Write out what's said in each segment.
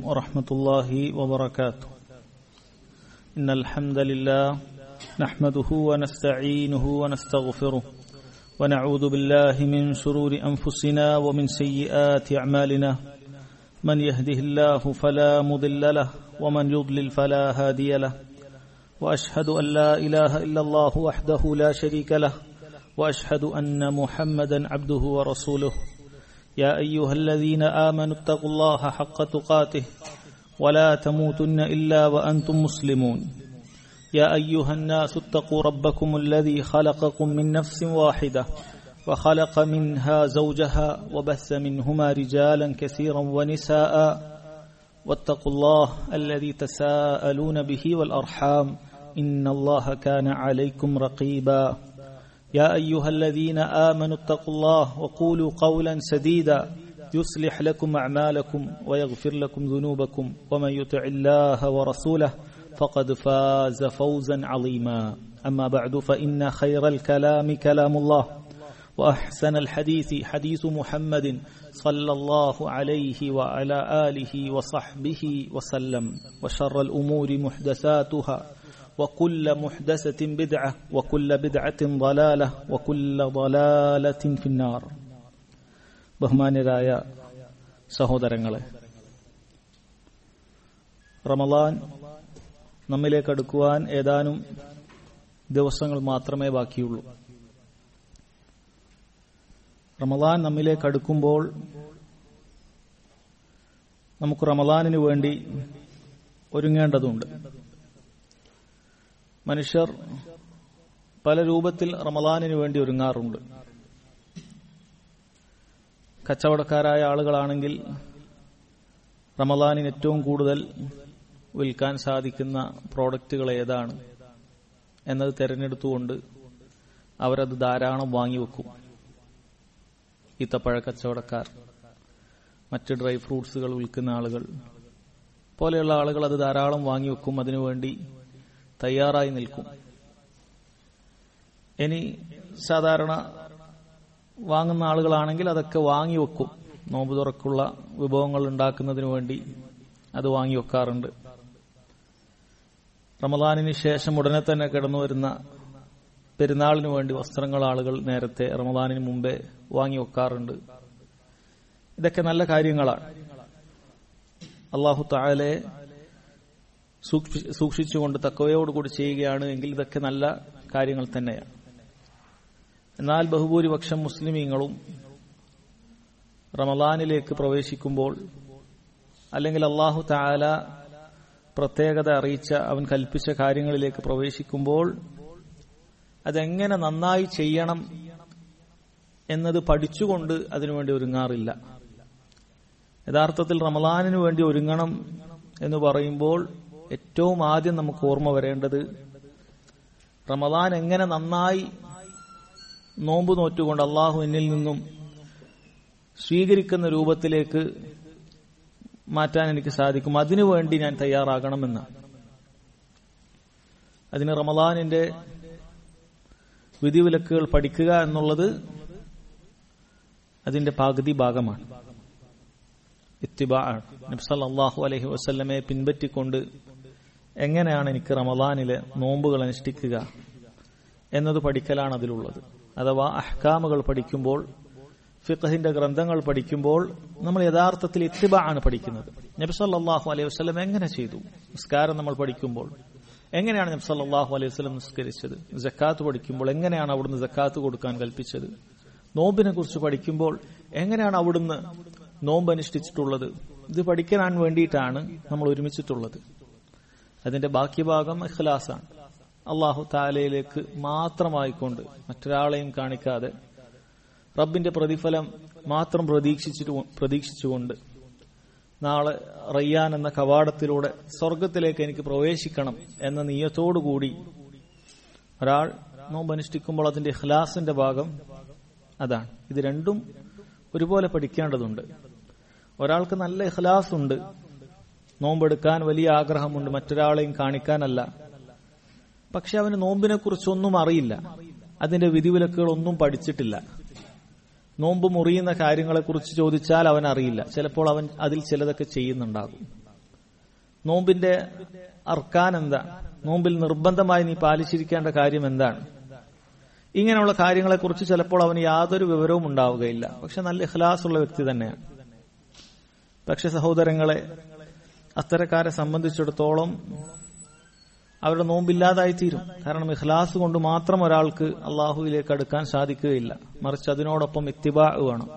ورحمة الله وبركاته إن الحمد لله نحمده ونستعينه ونستغفره ونعوذ بالله من شرور أنفسنا ومن سيئات أعمالنا من يهده الله فلا مضل له ومن يضلل فلا هادي له وأشهد أن لا إله إلا الله وحده لا شريك له وأشهد أن محمدا عبده ورسوله يا أيها الذين آمنوا اتقوا الله حق تقاته ولا تموتن إلا وأنتم مسلمون يا أيها الناس اتقوا ربكم الذي خلقكم من نفس واحدة وخلق منها زوجها وبث منهما رجالا كثيرا ونساء واتقوا الله الذي تساءلون به والأرحام إن الله كان عليكم رقيبا يا أيها الذين آمنوا اتقوا الله وقولوا قولا سديدا يصلح لكم أعمالكم ويغفر لكم ذنوبكم ومن يطع الله ورسوله فقد فاز فوزا عظيما أما بعد فإن خير الكلام كلام الله وأحسن الحديث حديث محمد صلى الله عليه وعلى آله وصحبه وسلم وشر الأمور محدثاتها وكل محدثة بدعة وكل بدعة ضلالة وكل ضلالة في النار ബഹുമാന്യരായ സഹോദരങ്ങളെ റമലാൻ നമ്മിലേക്ക് അടുക്കുവാൻ ഏതാനും ദിവസങ്ങൾ മാത്രമേ ബാക്കിയുള്ളൂ റമലാൻ നമ്മിലേക്ക് അടുക്കുമ്പോൾ നമുക്ക് റമലാനിനു വേണ്ടി ഒരുങ്ങേണ്ടതുണ്ട് മനുഷ്യർ പല രൂപത്തിൽ റമലാനിനു വേണ്ടി ഒരുങ്ങാറുണ്ട് കച്ചവടക്കാരായ ആളുകളാണെങ്കിൽ റമലാനിന് ഏറ്റവും കൂടുതൽ വിൽക്കാൻ സാധിക്കുന്ന പ്രോഡക്റ്റുകൾ ഏതാണ് എന്നത് തിരഞ്ഞെടുത്തുകൊണ്ട് അവരത് ധാരാളം വാങ്ങിവെക്കും ഈത്തപ്പഴ കച്ചവടക്കാർ മറ്റ് ഡ്രൈ ഫ്രൂട്ട്സുകൾ വിൽക്കുന്ന ആളുകൾ പോലെയുള്ള ആളുകൾ അത് ധാരാളം വാങ്ങിവെക്കും അതിനുവേണ്ടി തയ്യാറായി നിൽക്കും ഇനി സാധാരണ വാങ്ങുന്ന ആളുകളാണെങ്കിൽ അതൊക്കെ വാങ്ങിവെക്കും നോമ്പ് തുറക്കുള്ള വിഭവങ്ങൾ ഉണ്ടാക്കുന്നതിന് വേണ്ടി അത് വാങ്ങിവെക്കാറുണ്ട് റമദാനിന് ശേഷം ഉടനെ തന്നെ കിടന്നു വരുന്ന പെരുന്നാളിന് വേണ്ടി വസ്ത്രങ്ങൾ ആളുകൾ നേരത്തെ റമദാനിന് മുമ്പേ വാങ്ങിവെക്കാറുണ്ട് ഇതൊക്കെ നല്ല കാര്യങ്ങളാണ് അള്ളാഹു താലെ സൂക്ഷിച്ചുകൊണ്ട് തക്കവയോടുകൂടി ചെയ്യുകയാണ് എങ്കിൽ ഇതൊക്കെ നല്ല കാര്യങ്ങൾ തന്നെയാണ് എന്നാൽ ബഹുഭൂരിപക്ഷം മുസ്ലിമീങ്ങളും റമലാനിലേക്ക് പ്രവേശിക്കുമ്പോൾ അല്ലെങ്കിൽ അള്ളാഹു താല പ്രത്യേകത അറിയിച്ച അവൻ കൽപ്പിച്ച കാര്യങ്ങളിലേക്ക് പ്രവേശിക്കുമ്പോൾ അതെങ്ങനെ നന്നായി ചെയ്യണം എന്നത് പഠിച്ചുകൊണ്ട് അതിനുവേണ്ടി ഒരുങ്ങാറില്ല യഥാർത്ഥത്തിൽ റമലാനിനു വേണ്ടി ഒരുങ്ങണം എന്ന് പറയുമ്പോൾ ഏറ്റവും ആദ്യം നമുക്ക് ഓർമ്മ വരേണ്ടത് റമദാൻ എങ്ങനെ നന്നായി നോമ്പ് നോറ്റുകൊണ്ട് അള്ളാഹു എന്നിൽ നിന്നും സ്വീകരിക്കുന്ന രൂപത്തിലേക്ക് മാറ്റാൻ എനിക്ക് സാധിക്കും അതിനുവേണ്ടി ഞാൻ തയ്യാറാകണമെന്ന് അതിന് റമദാനിന്റെ വിധിവിലക്കുകൾ പഠിക്കുക എന്നുള്ളത് അതിന്റെ പകുതി ഭാഗമാണ് ഇത്തിബാണ് നബ്സല്ലാഹു അലഹി വസ്ല്ലമെ പിൻപറ്റിക്കൊണ്ട് എങ്ങനെയാണ് എനിക്ക് റമദാനിലെ നോമ്പുകൾ അനുഷ്ഠിക്കുക എന്നത് പഠിക്കലാണ് അതിലുള്ളത് അഥവാ അഹ്കാമുകൾ പഠിക്കുമ്പോൾ ഫിഖഹിന്റെ ഗ്രന്ഥങ്ങൾ പഠിക്കുമ്പോൾ നമ്മൾ യഥാർത്ഥത്തിൽ ഇത്തിബ ആണ് പഠിക്കുന്നത് നബ്സല്ലാഹു അലൈഹി വസ്ലം എങ്ങനെ ചെയ്തു നിസ്കാരം നമ്മൾ പഠിക്കുമ്പോൾ എങ്ങനെയാണ് നബ്സല്ലാഹു അലൈഹി വസ്ലം നിസ്കരിച്ചത് ജക്കാത്ത് പഠിക്കുമ്പോൾ എങ്ങനെയാണ് അവിടുന്ന് ജക്കാത്ത് കൊടുക്കാൻ കൽപ്പിച്ചത് നോമ്പിനെ കുറിച്ച് പഠിക്കുമ്പോൾ എങ്ങനെയാണ് അവിടുന്ന് നോമ്പ് അനുഷ്ഠിച്ചിട്ടുള്ളത് ഇത് പഠിക്കാൻ വേണ്ടിയിട്ടാണ് നമ്മൾ ഒരുമിച്ചിട്ടുള്ളത് അതിന്റെ ബാക്കി ഭാഗം ഇഖ്ലാസാണ് അള്ളാഹു താലയിലേക്ക് മാത്രമായിക്കൊണ്ട് മറ്റൊരാളെയും കാണിക്കാതെ റബ്ബിന്റെ പ്രതിഫലം മാത്രം പ്രതീക്ഷിച്ചിട്ട് പ്രതീക്ഷിച്ചുകൊണ്ട് നാളെ റയ്യാൻ എന്ന കവാടത്തിലൂടെ സ്വർഗത്തിലേക്ക് എനിക്ക് പ്രവേശിക്കണം എന്ന നീയത്തോടുകൂടി ഒരാൾ നോമ്പ് അനുഷ്ഠിക്കുമ്പോൾ അതിന്റെ ഇഖ്ലാസിന്റെ ഭാഗം അതാണ് ഇത് രണ്ടും ഒരുപോലെ പഠിക്കേണ്ടതുണ്ട് ഒരാൾക്ക് നല്ല ഇഖ്ലാസ് ഉണ്ട് നോമ്പെടുക്കാൻ വലിയ ആഗ്രഹമുണ്ട് മറ്റൊരാളെയും കാണിക്കാനല്ല പക്ഷെ അവന് നോമ്പിനെ കുറിച്ചൊന്നും അറിയില്ല അതിന്റെ വിധിവിലക്കുകളൊന്നും പഠിച്ചിട്ടില്ല നോമ്പ് മുറിയുന്ന കാര്യങ്ങളെക്കുറിച്ച് ചോദിച്ചാൽ അവൻ അറിയില്ല ചിലപ്പോൾ അവൻ അതിൽ ചിലതൊക്കെ ചെയ്യുന്നുണ്ടാകും നോമ്പിന്റെ അർക്കാൻ എന്താണ് നോമ്പിൽ നിർബന്ധമായി നീ പാലിച്ചിരിക്കേണ്ട കാര്യം എന്താണ് ഇങ്ങനെയുള്ള കാര്യങ്ങളെക്കുറിച്ച് ചിലപ്പോൾ അവന് യാതൊരു വിവരവും ഉണ്ടാവുകയില്ല പക്ഷെ നല്ല ഇഖ്ലാസുള്ള വ്യക്തി തന്നെയാണ് പക്ഷെ സഹോദരങ്ങളെ അത്തരക്കാരെ സംബന്ധിച്ചിടത്തോളം അവരുടെ നോമ്പില്ലാതായി തീരും കാരണം ഇഖ്ലാസ് കൊണ്ട് മാത്രം ഒരാൾക്ക് അള്ളാഹുവിലേക്ക് അടുക്കാൻ സാധിക്കുകയില്ല മറിച്ച് അതിനോടൊപ്പം ഇത്തിബാ വേണം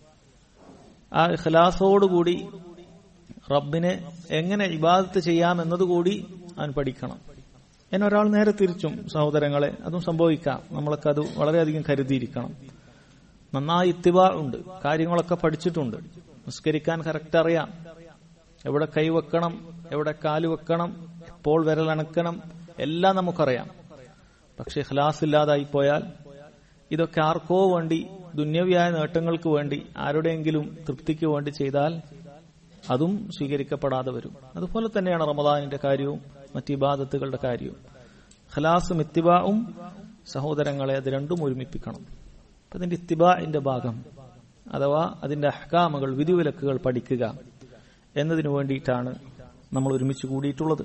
ആ ഇഖ്ലാസോടുകൂടി റബ്ബിനെ എങ്ങനെ ഇബാദത്ത് ചെയ്യാം എന്നതുകൂടി അവൻ പഠിക്കണം എന്നെ ഒരാൾ നേരെ തിരിച്ചും സഹോദരങ്ങളെ അതും സംഭവിക്കാം നമ്മളൊക്കെ അത് വളരെയധികം കരുതിയിരിക്കണം നന്നായി ഇത്തിബാ ഉണ്ട് കാര്യങ്ങളൊക്കെ പഠിച്ചിട്ടുണ്ട് നിസ്കരിക്കാൻ കറക്റ്റ് അറിയാം എവിടെ കൈവെക്കണം എവിടെ കാല് വെക്കണം എപ്പോൾ വിരലണക്കണം എല്ലാം നമുക്കറിയാം പക്ഷെ ഖ്ലാസ് ഇല്ലാതായി പോയാൽ ഇതൊക്കെ ആർക്കോ വേണ്ടി ദുന്യവിയായ നേട്ടങ്ങൾക്ക് വേണ്ടി ആരുടെയെങ്കിലും തൃപ്തിക്ക് വേണ്ടി ചെയ്താൽ അതും സ്വീകരിക്കപ്പെടാതെ വരും അതുപോലെ തന്നെയാണ് റമദാനിന്റെ കാര്യവും മറ്റ് ഇബാദത്തുകളുടെ കാര്യവും ഖലാസും ഇത്തിബാവും സഹോദരങ്ങളെ അത് രണ്ടും ഒരുമിപ്പിക്കണം അതിന്റെ ഇത്തിബാന്റെ ഭാഗം അഥവാ അതിന്റെ അഹ്കാമുകൾ വിധിവിലക്കുകൾ പഠിക്കുക എന്നതിനു വേണ്ടിയിട്ടാണ് നമ്മൾ ഒരുമിച്ച് കൂടിയിട്ടുള്ളത്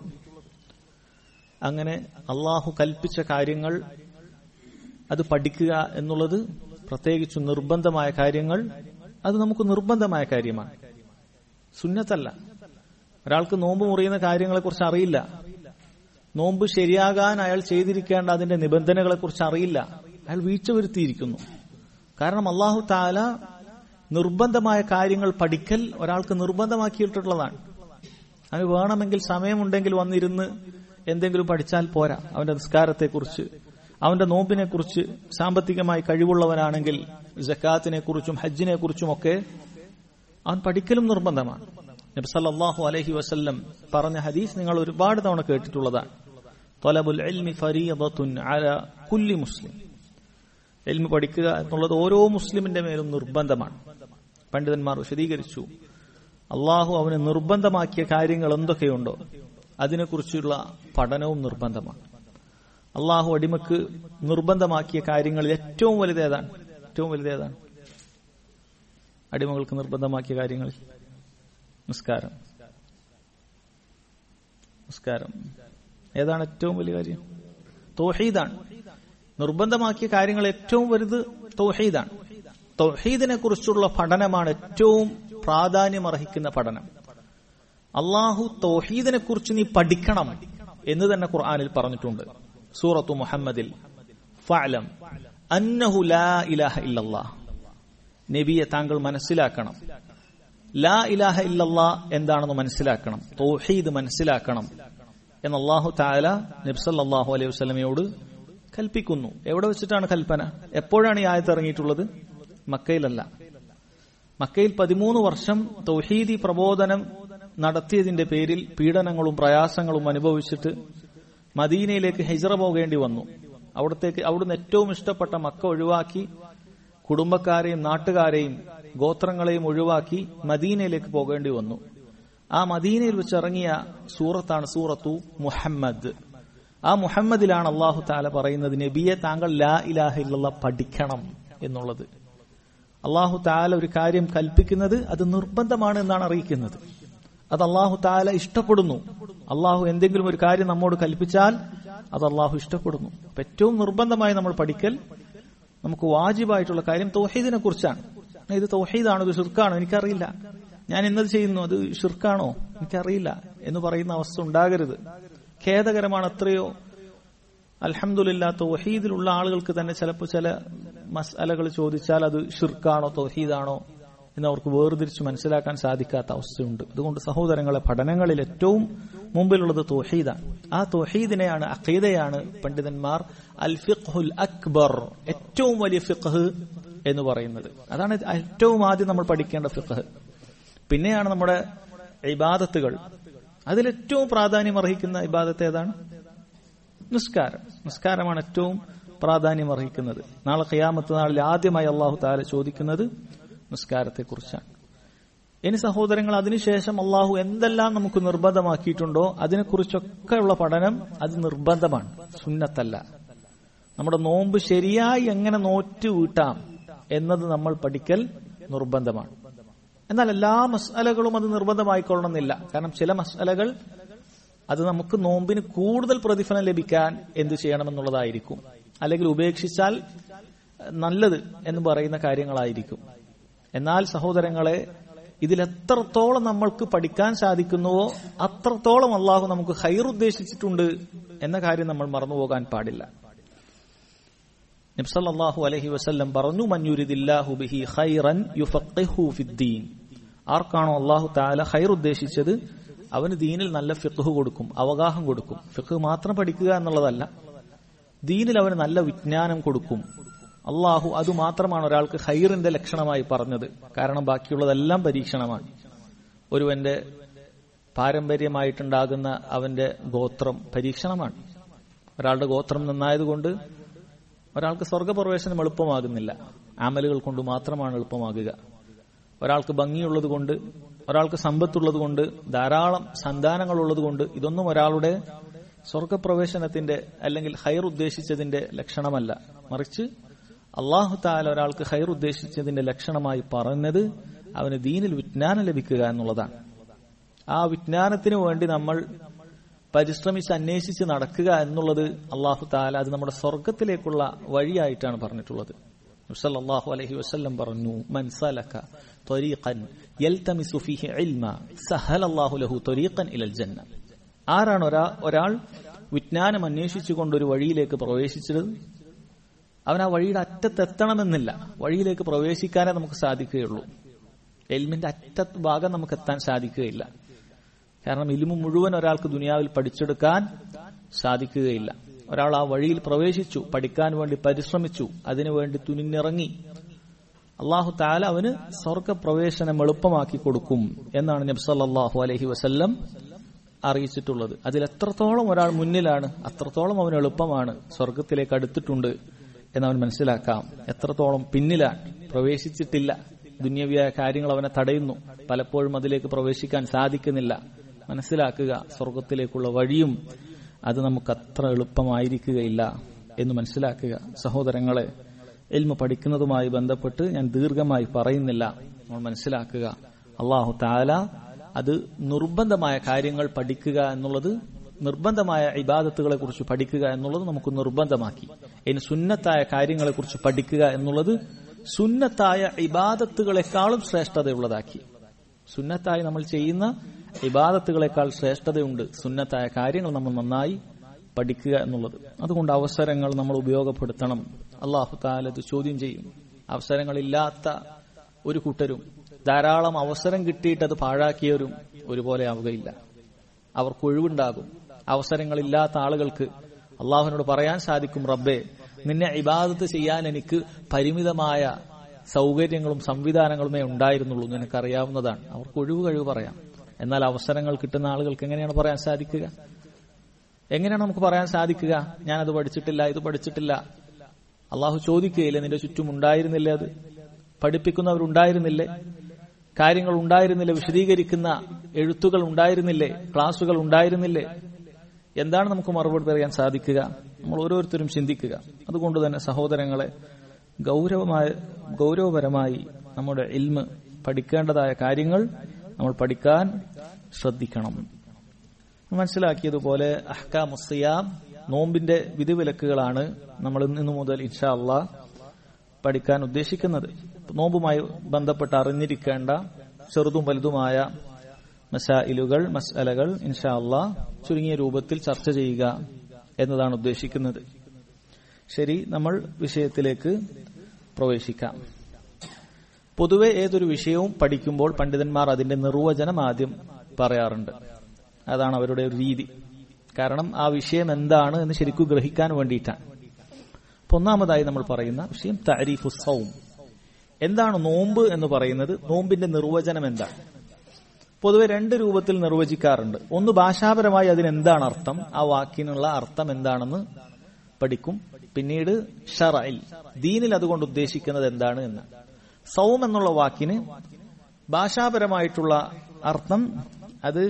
അങ്ങനെ അള്ളാഹു കൽപ്പിച്ച കാര്യങ്ങൾ അത് പഠിക്കുക എന്നുള്ളത് പ്രത്യേകിച്ചും നിർബന്ധമായ കാര്യങ്ങൾ അത് നമുക്ക് നിർബന്ധമായ കാര്യമാണ് സുന്നത്തല്ല ഒരാൾക്ക് നോമ്പ് മുറിയുന്ന കാര്യങ്ങളെക്കുറിച്ച് അറിയില്ല നോമ്പ് ശരിയാകാൻ അയാൾ ചെയ്തിരിക്കേണ്ട അതിന്റെ നിബന്ധനകളെക്കുറിച്ച് അറിയില്ല അയാൾ വീഴ്ച വരുത്തിയിരിക്കുന്നു കാരണം അള്ളാഹു താല നിർബന്ധമായ കാര്യങ്ങൾ പഠിക്കൽ ഒരാൾക്ക് നിർബന്ധമാക്കിയിട്ടുള്ളതാണ് അവന് വേണമെങ്കിൽ സമയമുണ്ടെങ്കിൽ വന്നിരുന്ന് എന്തെങ്കിലും പഠിച്ചാൽ പോരാ അവന്റെ നിസ്കാരത്തെക്കുറിച്ച് അവന്റെ നോമ്പിനെ കുറിച്ച് സാമ്പത്തികമായി കഴിവുള്ളവനാണെങ്കിൽ ജക്കാത്തിനെ കുറിച്ചും ഹജ്ജിനെ കുറിച്ചുമൊക്കെ അവൻ പഠിക്കലും നിർബന്ധമാണ് നബി സല്ലല്ലാഹു അലൈഹി വസല്ലം പറഞ്ഞ ഹദീസ് നിങ്ങൾ ഒരുപാട് തവണ കേട്ടിട്ടുള്ളതാണ് തൊലബുൽ ഇൽമി ഫരീദത്തുൻ അല കുല്ലി മുസ്ലിം എൽമി പഠിക്കുക എന്നുള്ളത് ഓരോ മുസ്ലിമിന്റെ മേലും നിർബന്ധമാണ് പണ്ഡിതന്മാർ വിശദീകരിച്ചു അള്ളാഹു അവന് നിർബന്ധമാക്കിയ കാര്യങ്ങൾ എന്തൊക്കെയുണ്ടോ അതിനെക്കുറിച്ചുള്ള പഠനവും നിർബന്ധമാണ് അള്ളാഹു അടിമക്ക് നിർബന്ധമാക്കിയ കാര്യങ്ങളിൽ ഏറ്റവും വലുതേതാണ് ഏറ്റവും വലുതേതാണ് അടിമകൾക്ക് നിർബന്ധമാക്കിയ കാര്യങ്ങളിൽ നിസ്കാരം നിസ്കാരം ഏതാണ് ഏറ്റവും വലിയ കാര്യം തോഹീദാണ് നിർബന്ധമാക്കിയ കാര്യങ്ങൾ ഏറ്റവും വലുത് തൗഹീദാണ് തൗഹീദിനെ കുറിച്ചുള്ള പഠനമാണ് ഏറ്റവും പ്രാധാന്യമർഹിക്കുന്ന പഠനം അള്ളാഹു തൗഹീദിനെ കുറിച്ച് നീ പഠിക്കണം എന്ന് തന്നെ ഖുർആാനിൽ പറഞ്ഞിട്ടുണ്ട് സൂറത്തു മുഹമ്മദിൽ ഫഅലം അന്നഹു ലാ ഇലാഹ ഇല്ലല്ലാഹ് നബിയെ താങ്കൾ മനസ്സിലാക്കണം ലാ ഇലാഹ ഇല്ലല്ലാ എന്താണെന്ന് മനസ്സിലാക്കണം തൗഹീദ് മനസ്സിലാക്കണം എന്ന് അള്ളാഹു താല നബ്സല്ലാഹു അലൈഹി വസ്ലമയോട് കൽപ്പിക്കുന്നു എവിടെ വെച്ചിട്ടാണ് കൽപ്പന എപ്പോഴാണ് ഈ ആയത്ത് ഇറങ്ങിയിട്ടുള്ളത് മക്കയിലല്ല മക്കയിൽ പതിമൂന്ന് വർഷം തൗഹീദി പ്രബോധനം നടത്തിയതിന്റെ പേരിൽ പീഡനങ്ങളും പ്രയാസങ്ങളും അനുഭവിച്ചിട്ട് മദീനയിലേക്ക് ഹിജറ പോകേണ്ടി വന്നു അവിടത്തേക്ക് അവിടുന്ന് ഏറ്റവും ഇഷ്ടപ്പെട്ട മക്ക ഒഴിവാക്കി കുടുംബക്കാരെയും നാട്ടുകാരെയും ഗോത്രങ്ങളെയും ഒഴിവാക്കി മദീനയിലേക്ക് പോകേണ്ടി വന്നു ആ മദീനയിൽ വെച്ചിറങ്ങിയ സൂറത്താണ് സൂറത്തു മുഹമ്മദ് ആ മുഹമ്മദിലാണ് അള്ളാഹു താല പറയുന്നത് നബിയെ താങ്കൾ ലാ ഇലാഹ ഇല്ല പഠിക്കണം എന്നുള്ളത് അള്ളാഹു താല ഒരു കാര്യം കൽപ്പിക്കുന്നത് അത് നിർബന്ധമാണ് എന്നാണ് അറിയിക്കുന്നത് അത് അള്ളാഹു താല ഇഷ്ടപ്പെടുന്നു അള്ളാഹു എന്തെങ്കിലും ഒരു കാര്യം നമ്മോട് കൽപ്പിച്ചാൽ അത് അള്ളാഹു ഇഷ്ടപ്പെടുന്നു അപ്പൊ ഏറ്റവും നിർബന്ധമായി നമ്മൾ പഠിക്കൽ നമുക്ക് വാജിബായിട്ടുള്ള കാര്യം തൗഹീദിനെ കുറിച്ചാണ് ഇത് തൗഹീദാണോ ഇത് ഷിർക്കാണോ എനിക്കറിയില്ല ഞാൻ എന്നത് ചെയ്യുന്നു അത് ഷിർക്കാണോ എനിക്കറിയില്ല എന്ന് പറയുന്ന അവസ്ഥ ഉണ്ടാകരുത് ഖേദകരമാണ് എത്രയോ അലഹമുല്ല തൗഹീദിലുള്ള ആളുകൾക്ക് തന്നെ ചിലപ്പോൾ ചില മസാലകൾ ചോദിച്ചാൽ അത് ഷിർക്കാണോ തൗഹീദാണോ എന്ന് അവർക്ക് വേർതിരിച്ച് മനസ്സിലാക്കാൻ സാധിക്കാത്ത അവസ്ഥയുണ്ട് അതുകൊണ്ട് സഹോദരങ്ങളെ പഠനങ്ങളിൽ ഏറ്റവും മുമ്പിലുള്ളത് തോഹീദാണ് ആ തോഹീദിനെയാണ് അഖീദയാണ് പണ്ഡിതന്മാർ അൽ ഫിഖ്ഹുൽ അക്ബർ ഏറ്റവും വലിയ ഫിഖ് എന്ന് പറയുന്നത് അതാണ് ഏറ്റവും ആദ്യം നമ്മൾ പഠിക്കേണ്ട ഫിഖ് പിന്നെയാണ് നമ്മുടെ ഇബാദത്തുകൾ അതിലേറ്റവും പ്രാധാന്യം അർഹിക്കുന്ന ഇബാദത്ത് ഏതാണ് നിസ്കാരം നിസ്കാരമാണ് ഏറ്റവും പ്രാധാന്യം അർഹിക്കുന്നത് നാളെ ഖിയാമത്ത് നാളിൽ ആദ്യമായി അള്ളാഹു താല ചോദിക്കുന്നത് നിസ്കാരത്തെക്കുറിച്ചാണ് ഇനി സഹോദരങ്ങൾ അതിനുശേഷം അള്ളാഹു എന്തെല്ലാം നമുക്ക് നിർബന്ധമാക്കിയിട്ടുണ്ടോ അതിനെക്കുറിച്ചൊക്കെയുള്ള പഠനം അത് നിർബന്ധമാണ് സുന്നത്തല്ല നമ്മുടെ നോമ്പ് ശരിയായി എങ്ങനെ നോറ്റ് വീട്ടാം എന്നത് നമ്മൾ പഠിക്കൽ നിർബന്ധമാണ് എന്നാൽ എല്ലാ മസാലകളും അത് നിർബന്ധമായിക്കൊള്ളണമെന്നില്ല കാരണം ചില മസാലകൾ അത് നമുക്ക് നോമ്പിന് കൂടുതൽ പ്രതിഫലം ലഭിക്കാൻ എന്ത് ചെയ്യണമെന്നുള്ളതായിരിക്കും അല്ലെങ്കിൽ ഉപേക്ഷിച്ചാൽ നല്ലത് എന്ന് പറയുന്ന കാര്യങ്ങളായിരിക്കും എന്നാൽ സഹോദരങ്ങളെ ഇതിൽ എത്രത്തോളം നമ്മൾക്ക് പഠിക്കാൻ സാധിക്കുന്നുവോ അത്രത്തോളം അള്ളാഹു നമുക്ക് ഹൈർ ഉദ്ദേശിച്ചിട്ടുണ്ട് എന്ന കാര്യം നമ്മൾ മറന്നുപോകാൻ പാടില്ല നബ്സല്ലാഹു അലഹി വസ്ല്ലം പറഞ്ഞു മഞ്ഞുരിദില്ലാഹു ബിഹി ഖൈറൻ യുഫഖിഹു ഫിദ്ദീൻ ആർക്കാണോ അള്ളാഹു താല ഖൈർ ഉദ്ദേശിച്ചത് അവന് ദീനിൽ നല്ല ഫിഖ് കൊടുക്കും അവഗാഹം കൊടുക്കും ഫിഖ് മാത്രം പഠിക്കുക എന്നുള്ളതല്ല ദീനിൽ അവന് നല്ല വിജ്ഞാനം കൊടുക്കും അള്ളാഹു അത് മാത്രമാണ് ഒരാൾക്ക് ഹൈറിന്റെ ലക്ഷണമായി പറഞ്ഞത് കാരണം ബാക്കിയുള്ളതെല്ലാം പരീക്ഷണമാണ് ഒരുവന്റെ പാരമ്പര്യമായിട്ടുണ്ടാകുന്ന അവന്റെ ഗോത്രം പരീക്ഷണമാണ് ഒരാളുടെ ഗോത്രം നന്നായതുകൊണ്ട് ഒരാൾക്ക് സ്വർഗപ്രവേശനം എളുപ്പമാകുന്നില്ല ആമലുകൾ കൊണ്ട് മാത്രമാണ് എളുപ്പമാകുക ഒരാൾക്ക് ഭംഗിയുള്ളത് കൊണ്ട് ഒരാൾക്ക് സമ്പത്തുള്ളത് കൊണ്ട് ധാരാളം സന്താനങ്ങൾ ഉള്ളത് കൊണ്ട് ഇതൊന്നും ഒരാളുടെ സ്വർഗപ്രവേശനത്തിന്റെ അല്ലെങ്കിൽ ഹൈർ ഉദ്ദേശിച്ചതിന്റെ ലക്ഷണമല്ല മറിച്ച് അള്ളാഹു താല ഒരാൾക്ക് ഹൈർ ഉദ്ദേശിച്ചതിന്റെ ലക്ഷണമായി പറഞ്ഞത് അവന് ദീനിൽ വിജ്ഞാനം ലഭിക്കുക എന്നുള്ളതാണ് ആ വിജ്ഞാനത്തിന് വേണ്ടി നമ്മൾ പരിശ്രമിച്ച് അന്വേഷിച്ച് നടക്കുക എന്നുള്ളത് അള്ളാഹു താല അത് നമ്മുടെ സ്വർഗത്തിലേക്കുള്ള വഴിയായിട്ടാണ് പറഞ്ഞിട്ടുള്ളത് അള്ളാഹു അലഹി വസ്ല്ലം പറഞ്ഞു മൻസലക ത്വരീഖൻ യൽതമിസു ഫീഹി ഇൽമ സഹലല്ലാഹു ലഹു ത്വരീഖൻ ഇലൽ ജന്ന ആരാണ് ഒരാ ഒരാൾ വിജ്ഞാനം അന്വേഷിച്ചുകൊണ്ട് ഒരു വഴിയിലേക്ക് പ്രവേശിച്ചത് അവൻ ആ വഴിയുടെ അറ്റത്തെത്തണമെന്നില്ല വഴിയിലേക്ക് പ്രവേശിക്കാനേ നമുക്ക് സാധിക്കുകയുള്ളൂ എൽമിന്റെ അറ്റ ഭാഗം നമുക്ക് എത്താൻ സാധിക്കുകയില്ല കാരണം ഇലിമു മുഴുവൻ ഒരാൾക്ക് ദുനിയാവിൽ പഠിച്ചെടുക്കാൻ സാധിക്കുകയില്ല ഒരാൾ ആ വഴിയിൽ പ്രവേശിച്ചു പഠിക്കാൻ വേണ്ടി പരിശ്രമിച്ചു അതിനുവേണ്ടി തുനിഞ്ഞിറങ്ങി അള്ളാഹു താല അവന് സ്വർഗപ്രവേശനം എളുപ്പമാക്കി കൊടുക്കും എന്നാണ് നബ്സല്ലാഹു അലഹി വസല്ലം അറിയിച്ചിട്ടുള്ളത് അതിൽ എത്രത്തോളം ഒരാൾ മുന്നിലാണ് അത്രത്തോളം അവന് എളുപ്പമാണ് സ്വർഗത്തിലേക്ക് അടുത്തിട്ടുണ്ട് എന്നവൻ മനസ്സിലാക്കാം എത്രത്തോളം പിന്നിലാണ് പ്രവേശിച്ചിട്ടില്ല ദുന്യവിയായ കാര്യങ്ങൾ അവനെ തടയുന്നു പലപ്പോഴും അതിലേക്ക് പ്രവേശിക്കാൻ സാധിക്കുന്നില്ല മനസ്സിലാക്കുക സ്വർഗത്തിലേക്കുള്ള വഴിയും അത് നമുക്ക് അത്ര എളുപ്പമായിരിക്കുകയില്ല എന്ന് മനസ്സിലാക്കുക സഹോദരങ്ങളെ എൽമ പഠിക്കുന്നതുമായി ബന്ധപ്പെട്ട് ഞാൻ ദീർഘമായി പറയുന്നില്ല നമ്മൾ മനസ്സിലാക്കുക അള്ളാഹു താല അത് നിർബന്ധമായ കാര്യങ്ങൾ പഠിക്കുക എന്നുള്ളത് നിർബന്ധമായ ഇബാദത്തുകളെ കുറിച്ച് പഠിക്കുക എന്നുള്ളത് നമുക്ക് നിർബന്ധമാക്കി ഇനി സുന്നത്തായ കാര്യങ്ങളെ കുറിച്ച് പഠിക്കുക എന്നുള്ളത് സുന്നത്തായ ഇബാദത്തുകളെക്കാളും ശ്രേഷ്ഠതയുള്ളതാക്കി സുന്നത്തായി നമ്മൾ ചെയ്യുന്ന ഇബാദത്തുകളെക്കാൾ ശ്രേഷ്ഠതയുണ്ട് സുന്നത്തായ കാര്യങ്ങൾ നമ്മൾ നന്നായി പഠിക്കുക എന്നുള്ളത് അതുകൊണ്ട് അവസരങ്ങൾ നമ്മൾ ഉപയോഗപ്പെടുത്തണം അള്ളാഹു താലത് ചോദ്യം ചെയ്യും അവസരങ്ങളില്ലാത്ത ഒരു കൂട്ടരും ധാരാളം അവസരം കിട്ടിയിട്ട് അത് പാഴാക്കിയവരും ഒരുപോലെ ആവുകയില്ല അവർക്ക് ഒഴിവുണ്ടാകും അവസരങ്ങളില്ലാത്ത ആളുകൾക്ക് അള്ളാഹുവിനോട് പറയാൻ സാധിക്കും റബ്ബേ നിന്നെ ഇബാദത്ത് ചെയ്യാൻ എനിക്ക് പരിമിതമായ സൗകര്യങ്ങളും സംവിധാനങ്ങളുമേ ഉണ്ടായിരുന്നുള്ളൂ നിനക്കറിയാവുന്നതാണ് അവർക്ക് ഒഴിവ് കഴിവ് പറയാം എന്നാൽ അവസരങ്ങൾ കിട്ടുന്ന ആളുകൾക്ക് എങ്ങനെയാണ് പറയാൻ സാധിക്കുക എങ്ങനെയാണ് നമുക്ക് പറയാൻ സാധിക്കുക ഞാനത് പഠിച്ചിട്ടില്ല ഇത് പഠിച്ചിട്ടില്ല അള്ളാഹു ചോദിക്കുകയില്ലേ നിന്റെ ചുറ്റും ഉണ്ടായിരുന്നില്ലേ അത് പഠിപ്പിക്കുന്നവരുണ്ടായിരുന്നില്ലേ കാര്യങ്ങൾ ഉണ്ടായിരുന്നില്ലേ വിശദീകരിക്കുന്ന എഴുത്തുകൾ ഉണ്ടായിരുന്നില്ലേ ക്ലാസുകൾ ഉണ്ടായിരുന്നില്ലേ എന്താണ് നമുക്ക് മറുപടി പറയാൻ സാധിക്കുക നമ്മൾ ഓരോരുത്തരും ചിന്തിക്കുക അതുകൊണ്ട് തന്നെ സഹോദരങ്ങളെ ഗൗരവമായ ഗൗരവപരമായി നമ്മുടെ ഇൽമ് പഠിക്കേണ്ടതായ കാര്യങ്ങൾ നമ്മൾ പഠിക്കാൻ ശ്രദ്ധിക്കണം മനസ്സിലാക്കിയതുപോലെ അഹ്കാ മുസ്ലിയാം നോമ്പിന്റെ വിധിവിലക്കുകളാണ് നമ്മൾ ഇന്നു മുതൽ ഇൻഷാ അള്ളാ പഠിക്കാൻ ഉദ്ദേശിക്കുന്നത് നോമ്പുമായി ബന്ധപ്പെട്ട് അറിഞ്ഞിരിക്കേണ്ട ചെറുതും വലുതുമായ മസായിലുകൾ മസ്അലകൾ ഇൻഷാ അള്ളാ ചുരുങ്ങിയ രൂപത്തിൽ ചർച്ച ചെയ്യുക എന്നതാണ് ഉദ്ദേശിക്കുന്നത് ശരി നമ്മൾ വിഷയത്തിലേക്ക് പ്രവേശിക്കാം പൊതുവെ ഏതൊരു വിഷയവും പഠിക്കുമ്പോൾ പണ്ഡിതന്മാർ അതിന്റെ നിർവചനം ആദ്യം പറയാറുണ്ട് അതാണ് അവരുടെ ഒരു രീതി കാരണം ആ വിഷയം എന്താണ് എന്ന് ശരിക്കും ഗ്രഹിക്കാൻ വേണ്ടിയിട്ടാണ് അപ്പൊ ഒന്നാമതായി നമ്മൾ പറയുന്ന വിഷയം താരീഫു സൗം എന്താണ് നോമ്പ് എന്ന് പറയുന്നത് നോമ്പിന്റെ നിർവചനം എന്താണ് പൊതുവെ രണ്ട് രൂപത്തിൽ നിർവചിക്കാറുണ്ട് ഒന്ന് ഭാഷാപരമായി അതിനെന്താണ് അർത്ഥം ആ വാക്കിനുള്ള അർത്ഥം എന്താണെന്ന് പഠിക്കും പിന്നീട് ഷറയിൽ ദീനിൽ അതുകൊണ്ട് ഉദ്ദേശിക്കുന്നത് എന്താണ് എന്ന് സൗം എന്നുള്ള വാക്കിന് ഭാഷാപരമായിട്ടുള്ള അർത്ഥം അത്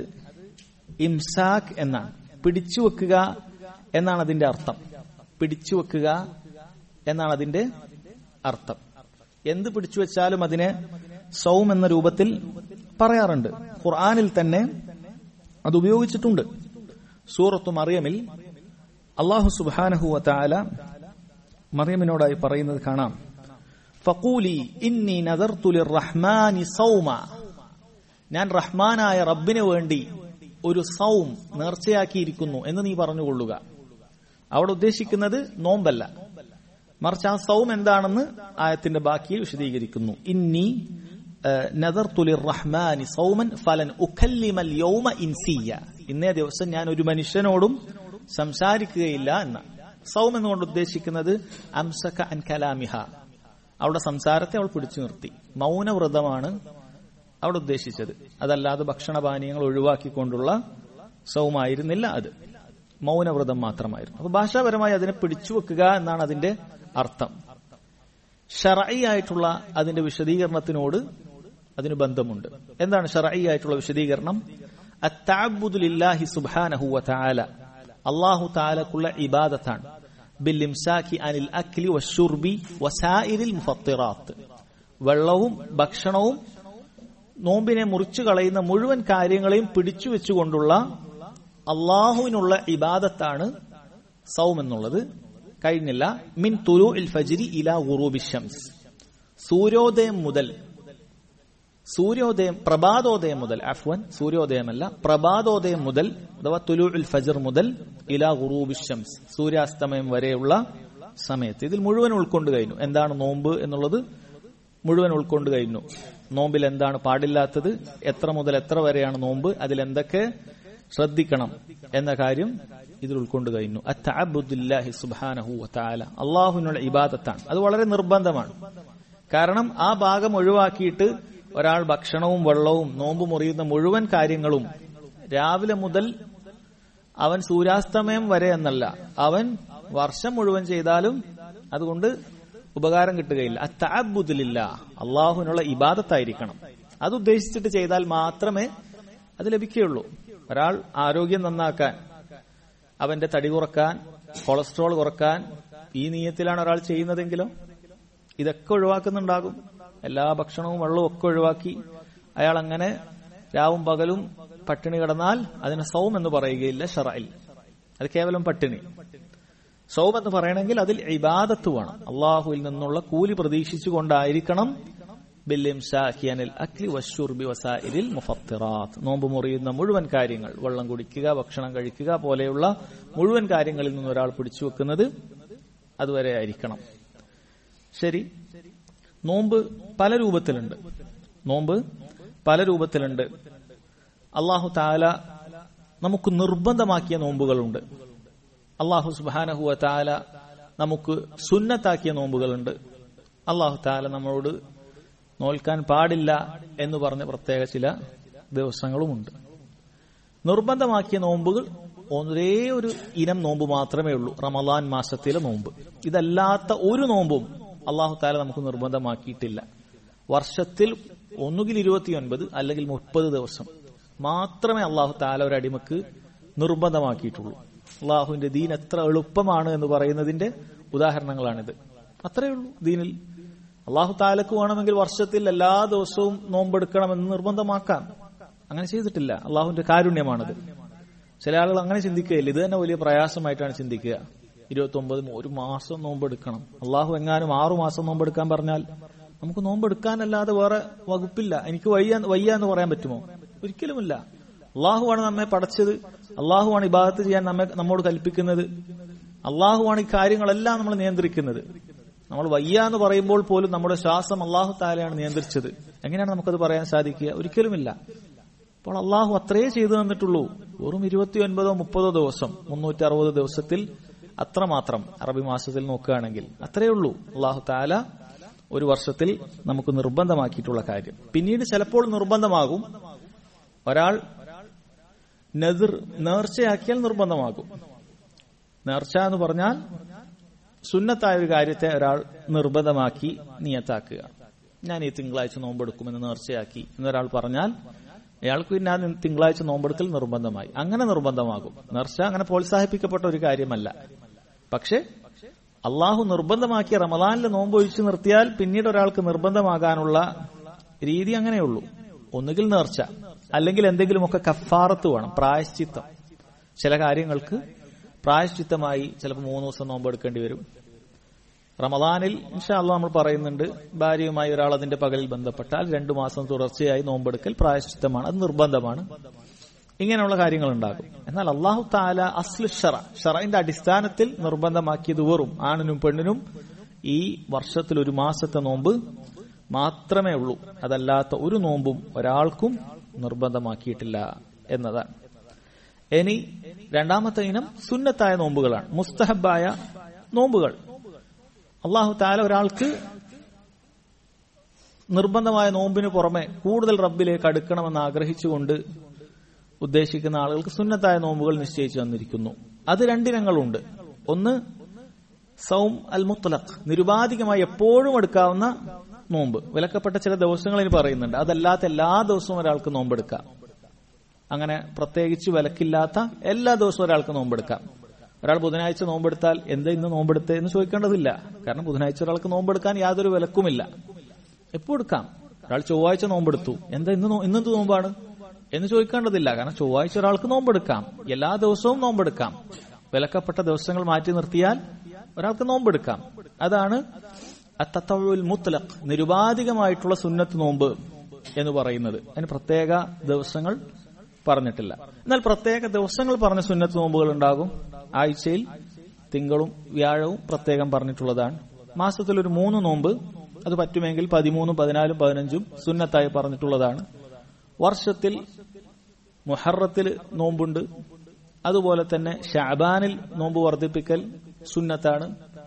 ഇംസാഖ് എന്നാണ് പിടിച്ചു വെക്കുക എന്നാണ് അതിന്റെ അർത്ഥം പിടിച്ചു വെക്കുക എന്നാണ് അതിന്റെ അർത്ഥം എന്ത് പിടിച്ചു വെച്ചാലും അതിനെ സൗം എന്ന രൂപത്തിൽ പറയാറുണ്ട് ഖുർആാനിൽ തന്നെ അത് ഉപയോഗിച്ചിട്ടുണ്ട് സൂറത്തു മറിയമിൽ അള്ളാഹു സുബാനഹുവ താല മറിയമിനോടായി പറയുന്നത് കാണാം ഫക്കൂലി ഇന്നി നദർത്തുലി റഹ്മാനി സൗമ ഞാൻ റഹ്മാനായ റബ്ബിന് വേണ്ടി ഒരു സൗം നേർച്ചയാക്കിയിരിക്കുന്നു എന്ന് നീ പറഞ്ഞുകൊള്ളുക അവിടെ ഉദ്ദേശിക്കുന്നത് നോമ്പല്ല മറിച്ച് ആ സൗം എന്താണെന്ന് ആയത്തിന്റെ ബാക്കിയിൽ വിശദീകരിക്കുന്നു ഇന്നി നദർത്തുലി റഹ്മാനി സൗമൻ ഫലൻ ഉഖല്ലിമൽ യൗമ ഇൻസിയ ഇന്നേ ദിവസം ഞാൻ ഒരു മനുഷ്യനോടും സംസാരിക്കുകയില്ല എന്ന സൗം എന്നുകൊണ്ട് ഉദ്ദേശിക്കുന്നത് അംസക അൻ കലാമിഹ അവളുടെ സംസാരത്തെ അവൾ പിടിച്ചു നിർത്തി മൗനവ്രതമാണ് അവിടെ ഉദ്ദേശിച്ചത് അതല്ലാതെ ഭക്ഷണപാനീയങ്ങൾ ഒഴിവാക്കിക്കൊണ്ടുള്ള സൗമായിരുന്നില്ല അത് മൗനവ്രതം മാത്രമായിരുന്നു അപ്പൊ ഭാഷാപരമായി അതിനെ പിടിച്ചു വെക്കുക എന്നാണ് അതിന്റെ അർത്ഥം ഷറഈ ആയിട്ടുള്ള അതിന്റെ വിശദീകരണത്തിനോട് അതിന് ബന്ധമുണ്ട് എന്താണ് ഷറഈ ആയിട്ടുള്ള വിശദീകരണം അത്താബുദുലില്ലാഹി സുബ്ഹാനഹു വതആല അല്ലാഹു തആലക്കുള്ള ഇബാദത്താണ് ബില്ലിംസാക്കി അനിൽ അക്ലി വശുർബി വസായിരിൽ മുഫത്തിറാത്ത് വെള്ളവും ഭക്ഷണവും നോമ്പിനെ മുറിച്ചു കളയുന്ന മുഴുവൻ കാര്യങ്ങളെയും പിടിച്ചു വെച്ചുകൊണ്ടുള്ള അള്ളാഹുവിനുള്ള ഇബാദത്താണ് സൗം എന്നുള്ളത് കഴിഞ്ഞില്ല മിൻ തുലു ഇൽ ഫജിരി ഇല ഗുറൂബി ഷംസ് സൂര്യോദയം മുതൽ സൂര്യോദയം പ്രഭാതോദയം മുതൽ അഫ്വൻ സൂര്യോദയമല്ല പ്രഭാതോദയം മുതൽ അഥവാ തുലു ഇൽ ഫജർ മുതൽ ഇല ഗുറൂബി ഷംസ് സൂര്യാസ്തമയം വരെയുള്ള സമയത്ത് ഇതിൽ മുഴുവൻ ഉൾക്കൊണ്ട് കഴിഞ്ഞു എന്താണ് നോമ്പ് എന്നുള്ളത് മുഴുവൻ ഉൾക്കൊണ്ട് കഴിഞ്ഞു നോമ്പിൽ എന്താണ് പാടില്ലാത്തത് എത്ര മുതൽ എത്ര വരെയാണ് നോമ്പ് അതിൽ എന്തൊക്കെ ശ്രദ്ധിക്കണം എന്ന കാര്യം ഇതിൽ ഉൾക്കൊണ്ട് കഴിഞ്ഞു അത്തഅബുദ്ദില്ലാഹി സുബ്ഹാനഹു വതആല അള്ളാഹുവിനുള്ള ഇബാദത്താണ് അത് വളരെ നിർബന്ധമാണ് കാരണം ആ ഭാഗം ഒഴിവാക്കിയിട്ട് ഒരാൾ ഭക്ഷണവും വെള്ളവും നോമ്പ് മുറിയുന്ന മുഴുവൻ കാര്യങ്ങളും രാവിലെ മുതൽ അവൻ സൂര്യാസ്തമയം വരെ എന്നല്ല അവൻ വർഷം മുഴുവൻ ചെയ്താലും അതുകൊണ്ട് ഉപകാരം കിട്ടുകയില്ല അത്തഅബുദില്ല അള്ളാഹുവിനുള്ള ഇബാദത്തായിരിക്കണം അത് ഉദ്ദേശിച്ചിട്ട് ചെയ്താൽ മാത്രമേ അത് ലഭിക്കുകയുള്ളൂ ഒരാൾ ആരോഗ്യം നന്നാക്കാൻ അവന്റെ തടി കുറക്കാൻ കൊളസ്ട്രോൾ കുറക്കാൻ ഈ നീയത്തിലാണ് ഒരാൾ ചെയ്യുന്നതെങ്കിലോ ഇതൊക്കെ ഒഴിവാക്കുന്നുണ്ടാകും എല്ലാ ഭക്ഷണവും വെള്ളവും ഒക്കെ ഒഴിവാക്കി അയാൾ അങ്ങനെ രാവും പകലും പട്ടിണി കിടന്നാൽ അതിന് സൗം എന്ന് പറയുകയില്ല ഷറയിൽ അത് കേവലം പട്ടിണി സൗം എന്ന് പറയണമെങ്കിൽ അതിൽ ഇബാദത്ത് വേണം അള്ളാഹുവിൽ നിന്നുള്ള കൂലി പ്രതീക്ഷിച്ചുകൊണ്ടായിരിക്കണം നോമ്പ് മുറിയുന്ന മുഴുവൻ കാര്യങ്ങൾ വെള്ളം കുടിക്കുക ഭക്ഷണം കഴിക്കുക പോലെയുള്ള മുഴുവൻ കാര്യങ്ങളിൽ നിന്ന് ഒരാൾ പിടിച്ചു വെക്കുന്നത് അതുവരെ ആയിരിക്കണം ശരി നോമ്പ് പല രൂപത്തിലുണ്ട് നോമ്പ് പല രൂപത്തിലുണ്ട് അള്ളാഹു താല നമുക്ക് നിർബന്ധമാക്കിയ നോമ്പുകളുണ്ട് അള്ളാഹു സുബാനഹുവ താല നമുക്ക് സുന്നത്താക്കിയ നോമ്പുകളുണ്ട് അള്ളാഹു താല നമ്മളോട് നോൽക്കാൻ പാടില്ല എന്ന് പറഞ്ഞ പ്രത്യേക ചില ദിവസങ്ങളുമുണ്ട് നിർബന്ധമാക്കിയ നോമ്പുകൾ ഒരേ ഒരു ഇനം നോമ്പ് മാത്രമേ ഉള്ളൂ റമലാൻ മാസത്തിലെ നോമ്പ് ഇതല്ലാത്ത ഒരു നോമ്പും അള്ളാഹു താല നമുക്ക് നിർബന്ധമാക്കിയിട്ടില്ല വർഷത്തിൽ ഒന്നുകിൽ ഇരുപത്തിയൊൻപത് അല്ലെങ്കിൽ മുപ്പത് ദിവസം മാത്രമേ അള്ളാഹു താല ഒരു അടിമക്ക് നിർബന്ധമാക്കിയിട്ടുള്ളൂ അള്ളാഹുവിന്റെ ദീൻ എത്ര എളുപ്പമാണ് എന്ന് പറയുന്നതിന്റെ ഉദാഹരണങ്ങളാണിത് അത്രയേ ഉള്ളൂ ദീനിൽ അള്ളാഹു താലക്ക് വേണമെങ്കിൽ വർഷത്തിൽ എല്ലാ ദിവസവും നോമ്പെടുക്കണമെന്ന് നിർബന്ധമാക്കാം അങ്ങനെ ചെയ്തിട്ടില്ല അള്ളാഹുവിന്റെ കാരുണ്യമാണത് ചില ആളുകൾ അങ്ങനെ ചിന്തിക്കുകയില്ല ഇത് തന്നെ വലിയ പ്രയാസമായിട്ടാണ് ചിന്തിക്കുക ഇരുപത്തി ഒമ്പത് ഒരു മാസം നോമ്പെടുക്കണം അള്ളാഹു എങ്ങാനും ആറു മാസം നോമ്പെടുക്കാൻ പറഞ്ഞാൽ നമുക്ക് നോമ്പെടുക്കാനല്ലാതെ വേറെ വകുപ്പില്ല എനിക്ക് വയ്യ വയ്യ എന്ന് പറയാൻ പറ്റുമോ ഒരിക്കലുമില്ല അള്ളാഹുവാണ് നമ്മെ പടച്ചത് അള്ളാഹുവാണ് ഇബാദത്ത് ചെയ്യാൻ നമ്മെ നമ്മോട് കൽപ്പിക്കുന്നത് അള്ളാഹുവാണ് ഈ കാര്യങ്ങളെല്ലാം നമ്മൾ നിയന്ത്രിക്കുന്നത് നമ്മൾ വയ്യ എന്ന് പറയുമ്പോൾ പോലും നമ്മുടെ ശ്വാസം അള്ളാഹു താലയാണ് നിയന്ത്രിച്ചത് എങ്ങനെയാണ് നമുക്കത് പറയാൻ സാധിക്കുക ഒരിക്കലുമില്ല അപ്പോൾ അള്ളാഹു അത്രേ ചെയ്തു തന്നിട്ടുള്ളൂ വെറും ഇരുപത്തിയൊൻപതോ മുപ്പതോ ദിവസം മുന്നൂറ്റി അറുപത് ദിവസത്തിൽ അത്രമാത്രം അറബി മാസത്തിൽ നോക്കുകയാണെങ്കിൽ അത്രയേ ഉള്ളൂ അള്ളാഹു താല ഒരു വർഷത്തിൽ നമുക്ക് നിർബന്ധമാക്കിയിട്ടുള്ള കാര്യം പിന്നീട് ചിലപ്പോൾ നിർബന്ധമാകും ഒരാൾ നെതിർ നേർച്ചയാക്കിയാൽ നിർബന്ധമാകും നേർച്ച എന്ന് പറഞ്ഞാൽ സുന്നത്തായ ഒരു കാര്യത്തെ ഒരാൾ നിർബന്ധമാക്കി നിയത്താക്കുക ഞാൻ ഈ തിങ്കളാഴ്ച നോമ്പെടുക്കുമെന്ന് നേർച്ചയാക്കി എന്നൊരാൾ പറഞ്ഞാൽ അയാൾക്ക് പിന്നെ ആ തിങ്കളാഴ്ച നോമ്പെടുക്കൽ നിർബന്ധമായി അങ്ങനെ നിർബന്ധമാകും നേർച്ച അങ്ങനെ പ്രോത്സാഹിപ്പിക്കപ്പെട്ട ഒരു കാര്യമല്ല പക്ഷെ അള്ളാഹു നിർബന്ധമാക്കിയ റമദാനിലെ നോമ്പ് ഒഴിച്ചു നിർത്തിയാൽ പിന്നീട് ഒരാൾക്ക് നിർബന്ധമാകാനുള്ള രീതി അങ്ങനെയുള്ളൂ ഒന്നുകിൽ നേർച്ച അല്ലെങ്കിൽ എന്തെങ്കിലുമൊക്കെ കഫാറത്ത് വേണം പ്രായശ്ചിത്തം ചില കാര്യങ്ങൾക്ക് പ്രായശ്ചിത്തമായി ചിലപ്പോൾ മൂന്ന് ദിവസം നോമ്പ് എടുക്കേണ്ടി വരും റമദാനിൽ ഇൻഷാല്ല നമ്മൾ പറയുന്നുണ്ട് ഭാര്യയുമായി ഒരാൾ അതിന്റെ പകലിൽ ബന്ധപ്പെട്ടാൽ രണ്ടു മാസം തുടർച്ചയായി നോമ്പെടുക്കൽ പ്രായശ്ചിത്തമാണ് അത് നിർബന്ധമാണ് ഇങ്ങനെയുള്ള കാര്യങ്ങൾ ഉണ്ടാകും എന്നാൽ അള്ളാഹു താല അസ്ലു ഷറ ഷറയുടെ അടിസ്ഥാനത്തിൽ നിർബന്ധമാക്കിയത് വെറും ആണിനും പെണ്ണിനും ഈ വർഷത്തിൽ ഒരു മാസത്തെ നോമ്പ് മാത്രമേ ഉള്ളൂ അതല്ലാത്ത ഒരു നോമ്പും ഒരാൾക്കും നിർബന്ധമാക്കിയിട്ടില്ല എന്നതാണ് ഇനി രണ്ടാമത്തെ ഇനം സുന്നത്തായ നോമ്പുകളാണ് മുസ്തഹബായ നോമ്പുകൾ അള്ളാഹു താല ഒരാൾക്ക് നിർബന്ധമായ നോമ്പിന് പുറമെ കൂടുതൽ റബ്ബിലേക്ക് അടുക്കണമെന്ന് ആഗ്രഹിച്ചുകൊണ്ട് ഉദ്ദേശിക്കുന്ന ആളുകൾക്ക് സുന്നത്തായ നോമ്പുകൾ നിശ്ചയിച്ചു തന്നിരിക്കുന്നു അത് രണ്ടിനങ്ങളുണ്ട് ഒന്ന് സൗം അൽ മുത്തലഖ് നിരുപാധികമായി എപ്പോഴും എടുക്കാവുന്ന നോമ്പ് വിലക്കപ്പെട്ട ചില ദിവസങ്ങൾ ഇനി പറയുന്നുണ്ട് അതല്ലാത്ത എല്ലാ ദിവസവും ഒരാൾക്ക് നോമ്പെടുക്കാം അങ്ങനെ പ്രത്യേകിച്ച് വിലക്കില്ലാത്ത എല്ലാ ദിവസവും ഒരാൾക്ക് നോമ്പെടുക്കാം ഒരാൾ ബുധനാഴ്ച നോമ്പെടുത്താൽ എന്താ ഇന്ന് നോമ്പെടുത്തേ എന്ന് ചോദിക്കേണ്ടതില്ല കാരണം ബുധനാഴ്ച ഒരാൾക്ക് നോമ്പെടുക്കാൻ യാതൊരു വിലക്കുമില്ല എപ്പോ എടുക്കാം ഒരാൾ ചൊവ്വാഴ്ച നോമ്പെടുത്തു എന്താ ഇന്ന് നോ- ഇന്നെന്ത് നോമ്പാണ് എന്ന് ചോദിക്കേണ്ടതില്ല കാരണം ചൊവ്വാഴ്ച ഒരാൾക്ക് നോമ്പെടുക്കാം എല്ലാ ദിവസവും നോമ്പെടുക്കാം വിലക്കപ്പെട്ട ദിവസങ്ങൾ മാറ്റി നിർത്തിയാൽ ഒരാൾക്ക് നോമ്പെടുക്കാം അതാണ് അത്തത്തവുൽ മുത്തലഖ് നിരുപാധികമായിട്ടുള്ള സുന്നത്ത് നോമ്പ് എന്ന് പറയുന്നത് അതിന് പ്രത്യേക ദിവസങ്ങൾ പറഞ്ഞിട്ടില്ല എന്നാൽ പ്രത്യേക ദിവസങ്ങൾ പറഞ്ഞ സുന്നത്ത് നോമ്പുകൾ ഉണ്ടാകും ആഴ്ചയിൽ തിങ്കളും വ്യാഴവും പ്രത്യേകം പറഞ്ഞിട്ടുള്ളതാണ് മാസത്തിൽ ഒരു മൂന്ന് നോമ്പ് അത് പറ്റുമെങ്കിൽ പതിമൂന്നും പതിനാലും പതിനഞ്ചും സുന്നത്തായി പറഞ്ഞിട്ടുള്ളതാണ് വർഷത്തിൽ മുഹറത്തിൽ നോമ്പുണ്ട് അതുപോലെ തന്നെ ഷാബാനിൽ നോമ്പ് വർദ്ധിപ്പിക്കൽ സുന്നത്താണ്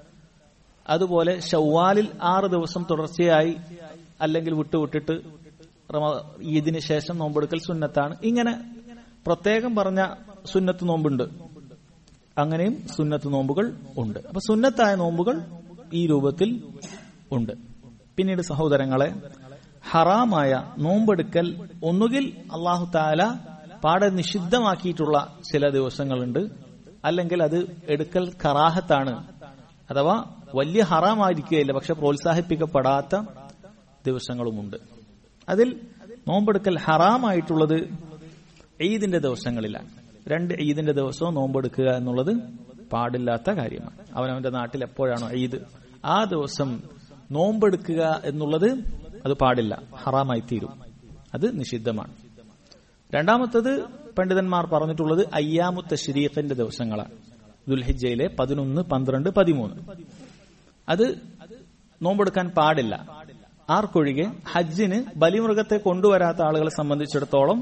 അതുപോലെ ഷവ്വാലിൽ ആറ് ദിവസം തുടർച്ചയായി അല്ലെങ്കിൽ വിട്ടുവിട്ടിട്ട് റമ- ഈദിന് ശേഷം നോമ്പെടുക്കൽ സുന്നത്താണ് ഇങ്ങനെ പ്രത്യേകം പറഞ്ഞ സുന്നത്ത് നോമ്പുണ്ട് അങ്ങനെയും സുന്നത്ത് നോമ്പുകൾ ഉണ്ട് അപ്പൊ സുന്നത്തായ നോമ്പുകൾ ഈ രൂപത്തിൽ ഉണ്ട് പിന്നീട് സഹോദരങ്ങളെ ഹറാമായ നോമ്പെടുക്കൽ ഒന്നുകിൽ അള്ളാഹു താല പാടെ നിഷിദ്ധമാക്കിയിട്ടുള്ള ചില ദിവസങ്ങളുണ്ട് അല്ലെങ്കിൽ അത് എടുക്കൽ കറാഹത്താണ് അഥവാ വലിയ ഹറാമായിരിക്കുകയില്ല പക്ഷെ പ്രോത്സാഹിപ്പിക്കപ്പെടാത്ത ദിവസങ്ങളുമുണ്ട് അതിൽ നോമ്പെടുക്കൽ ഹറാമായിട്ടുള്ളത് ഈദിന്റെ ദിവസങ്ങളിലാണ് രണ്ട് ഈദിന്റെ ദിവസവും നോമ്പെടുക്കുക എന്നുള്ളത് പാടില്ലാത്ത കാര്യമാണ് അവനവന്റെ നാട്ടിൽ എപ്പോഴാണോ ഈദ് ആ ദിവസം നോമ്പെടുക്കുക എന്നുള്ളത് അത് പാടില്ല ഹറാമായി തീരും അത് നിഷിദ്ധമാണ് രണ്ടാമത്തത് പണ്ഡിതന്മാർ പറഞ്ഞിട്ടുള്ളത് അയ്യാമുത്ത ഷരീഖിന്റെ ദിവസങ്ങളാണ് ദുൽഹിജയിലെ പതിനൊന്ന് പന്ത്രണ്ട് പതിമൂന്ന് അത് നോമ്പെടുക്കാൻ പാടില്ല ആർക്കൊഴികെ ഹജ്ജിന് ബലിമൃഗത്തെ കൊണ്ടുവരാത്ത ആളുകളെ സംബന്ധിച്ചിടത്തോളം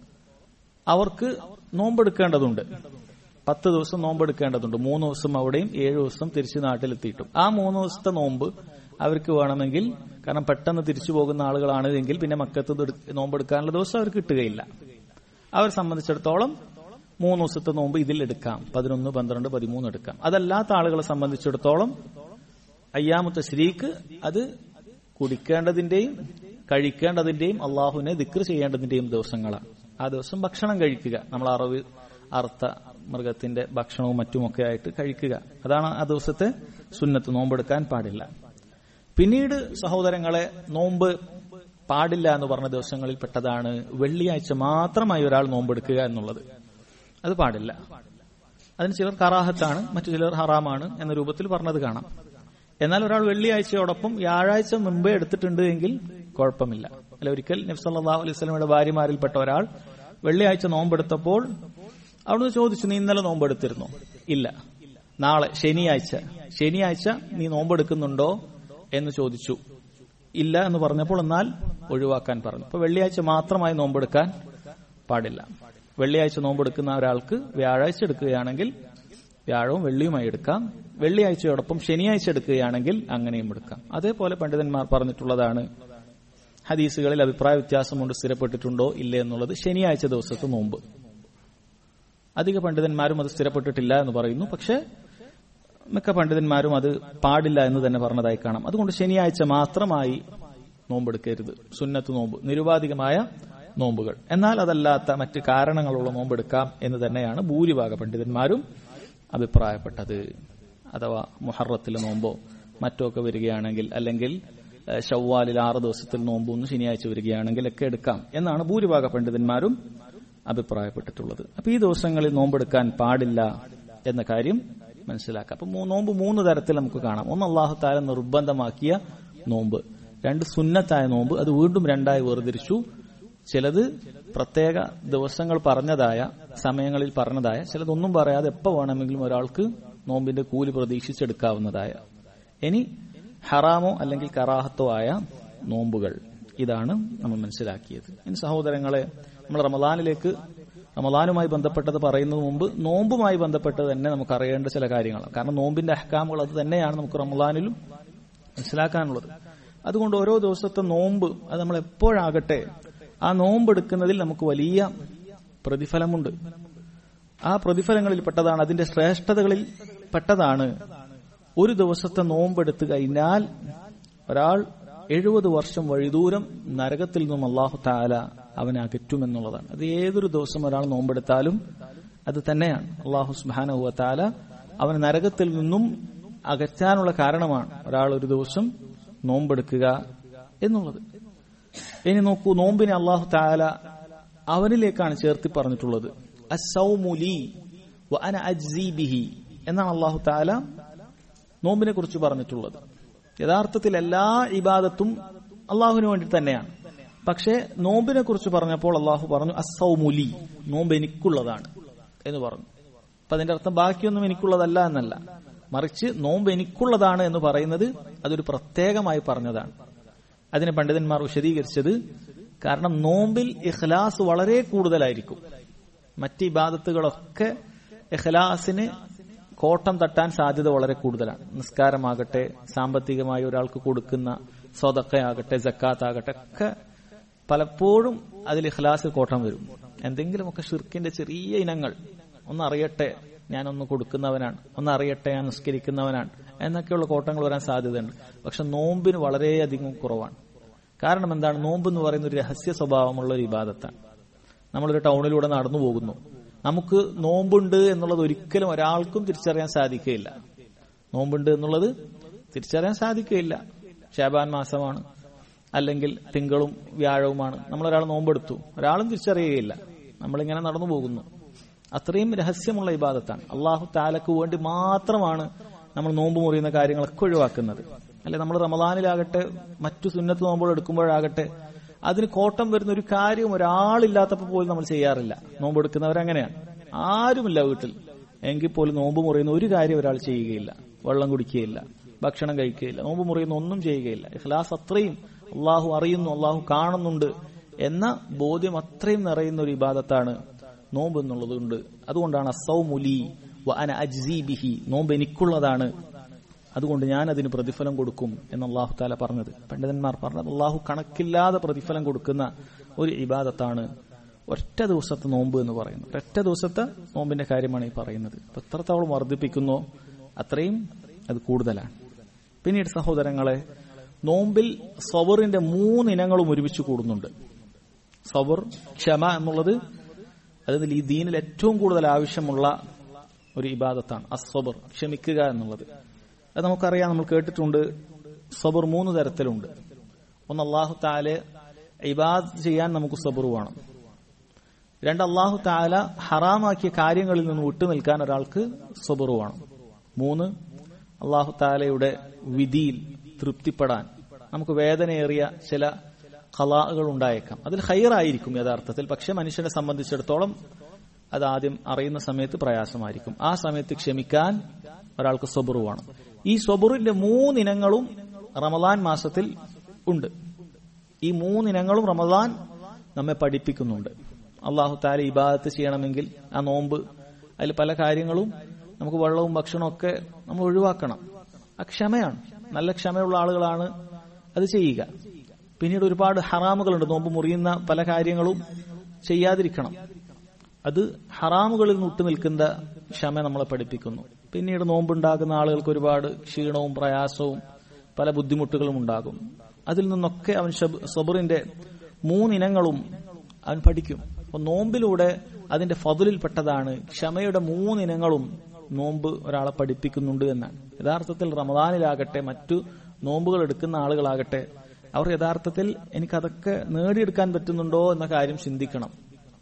അവർക്ക് നോമ്പെടുക്കേണ്ടതുണ്ട് പത്ത് ദിവസം നോമ്പെടുക്കേണ്ടതുണ്ട് മൂന്ന് ദിവസം അവിടെയും ഏഴ് ദിവസം തിരിച്ച് നാട്ടിലെത്തിയിട്ടും ആ മൂന്ന് ദിവസത്തെ നോമ്പ് അവർക്ക് വേണമെങ്കിൽ കാരണം പെട്ടെന്ന് തിരിച്ചു പോകുന്ന ആളുകളാണ് എങ്കിൽ പിന്നെ മക്കത്ത് ഇത് എടു- നോമ്പെടുക്കാനുള്ള ദിവസം അവർക്ക് കിട്ടുകയില്ല അവരെ സംബന്ധിച്ചിടത്തോളം മൂന്ന് ദിവസത്തെ നോമ്പ് ഇതിൽ എടുക്കാം പതിനൊന്ന് പന്ത്രണ്ട് പതിമൂന്ന് എടുക്കാം അതല്ലാത്ത ആളുകളെ സംബന്ധിച്ചിടത്തോളം അയ്യാമത്തെ ശ്രീക്ക് അത് കുടിക്കേണ്ടതിന്റെയും കഴിക്കേണ്ടതിന്റെയും അള്ളാഹുവിനെ ദിക്ർ ചെയ്യേണ്ടതിന്റെയും ദിവസങ്ങളാണ് ആ ദിവസം ഭക്ഷണം കഴിക്കുക നമ്മൾ അറിവ് അർത്ഥ മൃഗത്തിന്റെ ഭക്ഷണവും മറ്റുമൊക്കെ ആയിട്ട് കഴിക്കുക അതാണ് ആ ദിവസത്തെ സുന്നത്ത് നോമ്പെടുക്കാൻ പാടില്ല പിന്നീട് സഹോദരങ്ങളെ നോമ്പ് പാടില്ല എന്ന് പറഞ്ഞ ദിവസങ്ങളിൽ പെട്ടതാണ് വെള്ളിയാഴ്ച മാത്രമായി ഒരാൾ നോമ്പെടുക്കുക എന്നുള്ളത് അത് പാടില്ല അതിന് ചിലർ കറാഹത്താണ് മറ്റു ചിലർ ഹറാമാണ് എന്ന രൂപത്തിൽ പറഞ്ഞത് കാണാം എന്നാൽ ഒരാൾ വെള്ളിയാഴ്ചയോടൊപ്പം വ്യാഴാഴ്ച മുമ്പേ എടുത്തിട്ടുണ്ട് എങ്കിൽ കുഴപ്പമില്ല അല്ല ഒരിക്കൽ നബ്സല്ലാഹു അലൈഹി സ്വലമയുടെ ഭാര്യമാരിൽപ്പെട്ട ഒരാൾ വെള്ളിയാഴ്ച നോമ്പെടുത്തപ്പോൾ അവിടുന്ന് ചോദിച്ചു നീ ഇന്നലെ നോമ്പെടുത്തിരുന്നോ ഇല്ല നാളെ ശനിയാഴ്ച ശനിയാഴ്ച നീ നോമ്പെടുക്കുന്നുണ്ടോ എന്ന് ചോദിച്ചു ഇല്ല എന്ന് പറഞ്ഞപ്പോൾ എന്നാൽ ഒഴിവാക്കാൻ പറഞ്ഞു അപ്പൊ വെള്ളിയാഴ്ച മാത്രമായി നോമ്പെടുക്കാൻ പാടില്ല വെള്ളിയാഴ്ച നോമ്പെടുക്കുന്ന ഒരാൾക്ക് വ്യാഴാഴ്ച എടുക്കുകയാണെങ്കിൽ വ്യാഴവും വെള്ളിയുമായി എടുക്കാം വെള്ളിയാഴ്ചയോടൊപ്പം ശനിയാഴ്ച എടുക്കുകയാണെങ്കിൽ അങ്ങനെയും എടുക്കാം അതേപോലെ പണ്ഡിതന്മാർ പറഞ്ഞിട്ടുള്ളതാണ് ഹദീസുകളിൽ അഭിപ്രായ വ്യത്യാസം കൊണ്ട് സ്ഥിരപ്പെട്ടിട്ടുണ്ടോ ഇല്ലേ എന്നുള്ളത് ശനിയാഴ്ച ദിവസത്തെ നോമ്പ് അധിക പണ്ഡിതന്മാരും അത് സ്ഥിരപ്പെട്ടിട്ടില്ല എന്ന് പറയുന്നു പക്ഷേ മിക്ക പണ്ഡിതന്മാരും അത് പാടില്ല എന്ന് തന്നെ പറഞ്ഞതായി കാണാം അതുകൊണ്ട് ശനിയാഴ്ച മാത്രമായി നോമ്പെടുക്കരുത് സുന്നത്ത് നോമ്പ് നിരുപാധികമായ നോമ്പുകൾ എന്നാൽ അതല്ലാത്ത മറ്റ് കാരണങ്ങളുള്ള നോമ്പെടുക്കാം എന്ന് തന്നെയാണ് ഭൂരിഭാഗ പണ്ഡിതന്മാരും അഭിപ്രായപ്പെട്ടത് അഥവാ മുഹറത്തിലെ നോമ്പോ മറ്റോ ഒക്കെ വരികയാണെങ്കിൽ അല്ലെങ്കിൽ ഏഹ്, ഷവ്വാലിൽ ആറ് ദിവസത്തിൽ നോമ്പ് ഒന്ന് ശനിയാഴ്ച വരികയാണെങ്കിൽ ഒക്കെ എടുക്കാം എന്നാണ് ഭൂരിഭാഗ പണ്ഡിതന്മാരും അഭിപ്രായപ്പെട്ടിട്ടുള്ളത് അപ്പൊ ഈ ദിവസങ്ങളിൽ നോമ്പെടുക്കാൻ പാടില്ല എന്ന കാര്യം മനസ്സിലാക്കാം അപ്പൊ മൂ- നോമ്പ് മൂന്ന് തരത്തിൽ നമുക്ക് കാണാം ഒന്ന് അള്ളാഹു താല നിർബന്ധമാക്കിയ നോമ്പ് രണ്ട് സുന്നത്തായ നോമ്പ് അത് വീണ്ടും രണ്ടായി വേർതിരിച്ചു ചിലത് പ്രത്യേക ദിവസങ്ങൾ പറഞ്ഞതായ സമയങ്ങളിൽ പറഞ്ഞതായ ചിലതൊന്നും പറയാതെ എപ്പോ വേണമെങ്കിലും ഒരാൾക്ക് നോമ്പിന്റെ കൂലി പ്രതീക്ഷിച്ചെടുക്കാവുന്നതായ ഇനി ഹറാമോ അല്ലെങ്കിൽ കറാഹത്തോ ആയ നോമ്പുകൾ ഇതാണ് നമ്മൾ മനസ്സിലാക്കിയത് ഇനി സഹോദരങ്ങളെ നമ്മൾ റമദാനിലേക്ക് റമദാനുമായി ബന്ധപ്പെട്ടത് പറയുന്നതിന് മുമ്പ് നോമ്പുമായി ബന്ധപ്പെട്ട് തന്നെ നമുക്ക് അറിയേണ്ട ചില കാര്യങ്ങളാണ് കാരണം നോമ്പിന്റെ അഹ്കാമുകൾ അത് തന്നെയാണ് നമുക്ക് റമദാനിലും മനസ്സിലാക്കാനുള്ളത് അതുകൊണ്ട് ഓരോ ദിവസത്തെ നോമ്പ് അത് നമ്മൾ എപ്പോഴാകട്ടെ ആ നോമ്പ് എടുക്കുന്നതിൽ നമുക്ക് വലിയ പ്രതിഫലമുണ്ട് ആ പ്രതിഫലങ്ങളിൽ പെട്ടതാണ് അതിന്റെ ശ്രേഷ്ഠതകളിൽ പെട്ടതാണ് ഒരു ദിവസത്തെ നോമ്പെടുത്തു കഴിഞ്ഞാൽ ഒരാൾ എഴുപത് വർഷം വഴിദൂരം നരകത്തിൽ നിന്നും അള്ളാഹു താല അവനെ അകറ്റുമെന്നുള്ളതാണ് അത് ഏതൊരു ദിവസം ഒരാൾ നോമ്പെടുത്താലും അത് തന്നെയാണ് അള്ളാഹു സുബാനഹുവ താല അവനെ നരകത്തിൽ നിന്നും അകറ്റാനുള്ള കാരണമാണ് ഒരാൾ ഒരു ദിവസം നോമ്പെടുക്കുക എന്നുള്ളത് ഇനി നോക്കൂ നോമ്പിനെ അള്ളാഹു താല അവനിലേക്കാണ് ചേർത്തി പറഞ്ഞിട്ടുള്ളത് അസൗമുലി വ അന അജ്സി ബിഹി എന്നാണ് അള്ളാഹു താല നോമ്പിനെ കുറിച്ച് പറഞ്ഞിട്ടുള്ളത് യഥാർത്ഥത്തിൽ എല്ലാ ഇബാദത്തും അള്ളാഹുവിന് വേണ്ടി തന്നെയാണ് പക്ഷേ നോമ്പിനെ കുറിച്ച് പറഞ്ഞപ്പോൾ അള്ളാഹു പറഞ്ഞു അസൗമുലി നോമ്പ് എനിക്കുള്ളതാണ് എന്ന് പറഞ്ഞു അപ്പൊ അതിന്റെ അർത്ഥം ബാക്കിയൊന്നും എനിക്കുള്ളതല്ല എന്നല്ല മറിച്ച് നോമ്പ് എനിക്കുള്ളതാണ് എന്ന് പറയുന്നത് അതൊരു പ്രത്യേകമായി പറഞ്ഞതാണ് അതിനെ പണ്ഡിതന്മാർ വിശദീകരിച്ചത് കാരണം നോമ്പിൽ ഇഖ്ലാസ് വളരെ കൂടുതലായിരിക്കും മറ്റ് ഇബാദത്തുകളൊക്കെ ഇഖ്ലാസിന് കോട്ടം തട്ടാൻ സാധ്യത വളരെ കൂടുതലാണ് നിസ്കാരമാകട്ടെ സാമ്പത്തികമായി ഒരാൾക്ക് കൊടുക്കുന്ന സ്വതക്കയാകട്ടെ ജക്കാത്താകട്ടെ ഒക്കെ പലപ്പോഴും അതിൽ ഇഖ്ലാസിൽ കോട്ടം വരും എന്തെങ്കിലുമൊക്കെ ഷിർക്കിന്റെ ചെറിയ ഇനങ്ങൾ ഒന്നറിയട്ടെ ഞാനൊന്ന് കൊടുക്കുന്നവനാണ് ഒന്നറിയട്ടെ ഞാൻ നിസ്കരിക്കുന്നവനാണ് എന്നൊക്കെയുള്ള കോട്ടങ്ങൾ വരാൻ സാധ്യതയുണ്ട് പക്ഷെ നോമ്പിന് വളരെയധികം കുറവാണ് കാരണം എന്താണ് നോമ്പ് എന്ന് പറയുന്ന ഒരു രഹസ്യ സ്വഭാവമുള്ള ഒരു ഇബാദത്താണ് നമ്മളൊരു ടൗണിലൂടെ നടന്നു പോകുന്നു നമുക്ക് നോമ്പുണ്ട് എന്നുള്ളത് ഒരിക്കലും ഒരാൾക്കും തിരിച്ചറിയാൻ സാധിക്കുകയില്ല നോമ്പുണ്ട് എന്നുള്ളത് തിരിച്ചറിയാൻ സാധിക്കുകയില്ല ഷാബാൻ മാസമാണ് അല്ലെങ്കിൽ തിങ്കളും വ്യാഴവുമാണ് നമ്മൾ ഒരാൾ നോമ്പെടുത്തു ഒരാളും തിരിച്ചറിയുകയില്ല നമ്മളിങ്ങനെ നടന്നു പോകുന്നു അത്രയും രഹസ്യമുള്ള ഇബാദത്താണ് അള്ളാഹു താലക്ക് വേണ്ടി മാത്രമാണ് നമ്മൾ നോമ്പ് മുറിയുന്ന കാര്യങ്ങളൊക്കെ ഒഴിവാക്കുന്നത് അല്ലെ നമ്മൾ റമദാനിലാകട്ടെ മറ്റു സുന്നത്ത് നോമ്പുകൾ എടുക്കുമ്പോഴാകട്ടെ അതിന് കോട്ടം വരുന്ന ഒരു കാര്യം ഒരാളില്ലാത്തപ്പോൾ പോലും നമ്മൾ ചെയ്യാറില്ല നോമ്പ് എടുക്കുന്നവരങ്ങനെയാണ് ആരുമില്ല വീട്ടിൽ എങ്കിൽ പോലും നോമ്പ് മുറിയുന്ന ഒരു കാര്യം ഒരാൾ ചെയ്യുകയില്ല വെള്ളം കുടിക്കുകയില്ല ഭക്ഷണം കഴിക്കുകയില്ല നോമ്പ് മുറിയുന്ന ഒന്നും ചെയ്യുകയില്ല ഇഖ്ലാസ് അത്രയും അള്ളാഹു അറിയുന്നു അള്ളാഹു കാണുന്നുണ്ട് എന്ന ബോധ്യം അത്രയും നിറയുന്ന ഒരു ഇബാദത്താണ് നോമ്പ് എന്നുള്ളത് കൊണ്ട് അതുകൊണ്ടാണ് അസൗമുലി വ അന അജ്സി ബിഹി നോമ്പ് എനിക്കുള്ളതാണ് അതുകൊണ്ട് ഞാൻ അതിന് പ്രതിഫലം കൊടുക്കും എന്ന് അള്ളാഹു താല പറഞ്ഞത് പണ്ഡിതന്മാർ പറഞ്ഞത് അള്ളാഹു കണക്കില്ലാതെ പ്രതിഫലം കൊടുക്കുന്ന ഒരു ഇബാദത്താണ് ഒറ്റ ദിവസത്തെ നോമ്പ് എന്ന് പറയുന്നത് ഒറ്റ ദിവസത്തെ നോമ്പിന്റെ കാര്യമാണ് ഈ പറയുന്നത് അപ്പൊ എത്രത്തോളം വർദ്ധിപ്പിക്കുന്നോ അത്രയും അത് കൂടുതലാണ് പിന്നീട് സഹോദരങ്ങളെ നോമ്പിൽ സവറിന്റെ മൂന്നിനങ്ങളും ഒരുമിച്ച് കൂടുന്നുണ്ട് സബർ ക്ഷമ എന്നുള്ളത് അതിൽ ഈ ദീനിൽ ഏറ്റവും കൂടുതൽ ആവശ്യമുള്ള ഒരു ഇബാദത്താണ് അസ്വബർ ക്ഷമിക്കുക എന്നുള്ളത് അത് നമുക്കറിയാം നമ്മൾ കേട്ടിട്ടുണ്ട് സബർ മൂന്ന് തരത്തിലുണ്ട് ഒന്ന് അള്ളാഹു താലെ ഇബാദ് ചെയ്യാൻ നമുക്ക് സബർ വേണം രണ്ട് അള്ളാഹു താല ഹറാമാക്കിയ കാര്യങ്ങളിൽ നിന്ന് വിട്ടുനിൽക്കാൻ ഒരാൾക്ക് സബർ വേണം മൂന്ന് അള്ളാഹു താലയുടെ വിധിയിൽ തൃപ്തിപ്പെടാൻ നമുക്ക് വേദനയേറിയ ചില കലാകൾ ഉണ്ടായേക്കാം അതിൽ ഹൈറായിരിക്കും യഥാർത്ഥത്തിൽ പക്ഷെ മനുഷ്യനെ സംബന്ധിച്ചിടത്തോളം അത് ആദ്യം അറിയുന്ന സമയത്ത് പ്രയാസമായിരിക്കും ആ സമയത്ത് ക്ഷമിക്കാൻ ഒരാൾക്ക് സ്വബുറു വേണം ഈ സ്വബുറിന്റെ മൂന്നിനങ്ങളും റമദാൻ മാസത്തിൽ ഉണ്ട് ഈ മൂന്നിനങ്ങളും റമദാൻ നമ്മെ പഠിപ്പിക്കുന്നുണ്ട് അള്ളാഹു താല ഇബാദത്ത് ചെയ്യണമെങ്കിൽ ആ നോമ്പ് അതിൽ പല കാര്യങ്ങളും നമുക്ക് വെള്ളവും ഭക്ഷണവും ഒക്കെ നമ്മൾ ഒഴിവാക്കണം ആ ക്ഷമയാണ് നല്ല ക്ഷമയുള്ള ആളുകളാണ് അത് ചെയ്യുക പിന്നീട് ഒരുപാട് ഹറാമുകളുണ്ട് നോമ്പ് മുറിയുന്ന പല കാര്യങ്ങളും ചെയ്യാതിരിക്കണം അത് ഹറാമുകളിൽ നിന്ന് വിട്ടുനിൽക്കുന്ന ക്ഷമ നമ്മളെ പഠിപ്പിക്കുന്നു പിന്നീട് നോമ്പുണ്ടാകുന്ന ആളുകൾക്ക് ഒരുപാട് ക്ഷീണവും പ്രയാസവും പല ബുദ്ധിമുട്ടുകളും ഉണ്ടാകും അതിൽ നിന്നൊക്കെ അവൻ സബറിന്റെ മൂന്നിനങ്ങളും അവൻ പഠിക്കും അപ്പൊ നോമ്പിലൂടെ അതിന്റെ ഫതിലിൽപ്പെട്ടതാണ് ക്ഷമയുടെ മൂന്നിനങ്ങളും നോമ്പ് ഒരാളെ പഠിപ്പിക്കുന്നുണ്ട് എന്നാണ് യഥാർത്ഥത്തിൽ റമദാനിലാകട്ടെ മറ്റു നോമ്പുകൾ എടുക്കുന്ന ആളുകളാകട്ടെ അവർ യഥാർത്ഥത്തിൽ എനിക്കതൊക്കെ നേടിയെടുക്കാൻ പറ്റുന്നുണ്ടോ എന്ന കാര്യം ചിന്തിക്കണം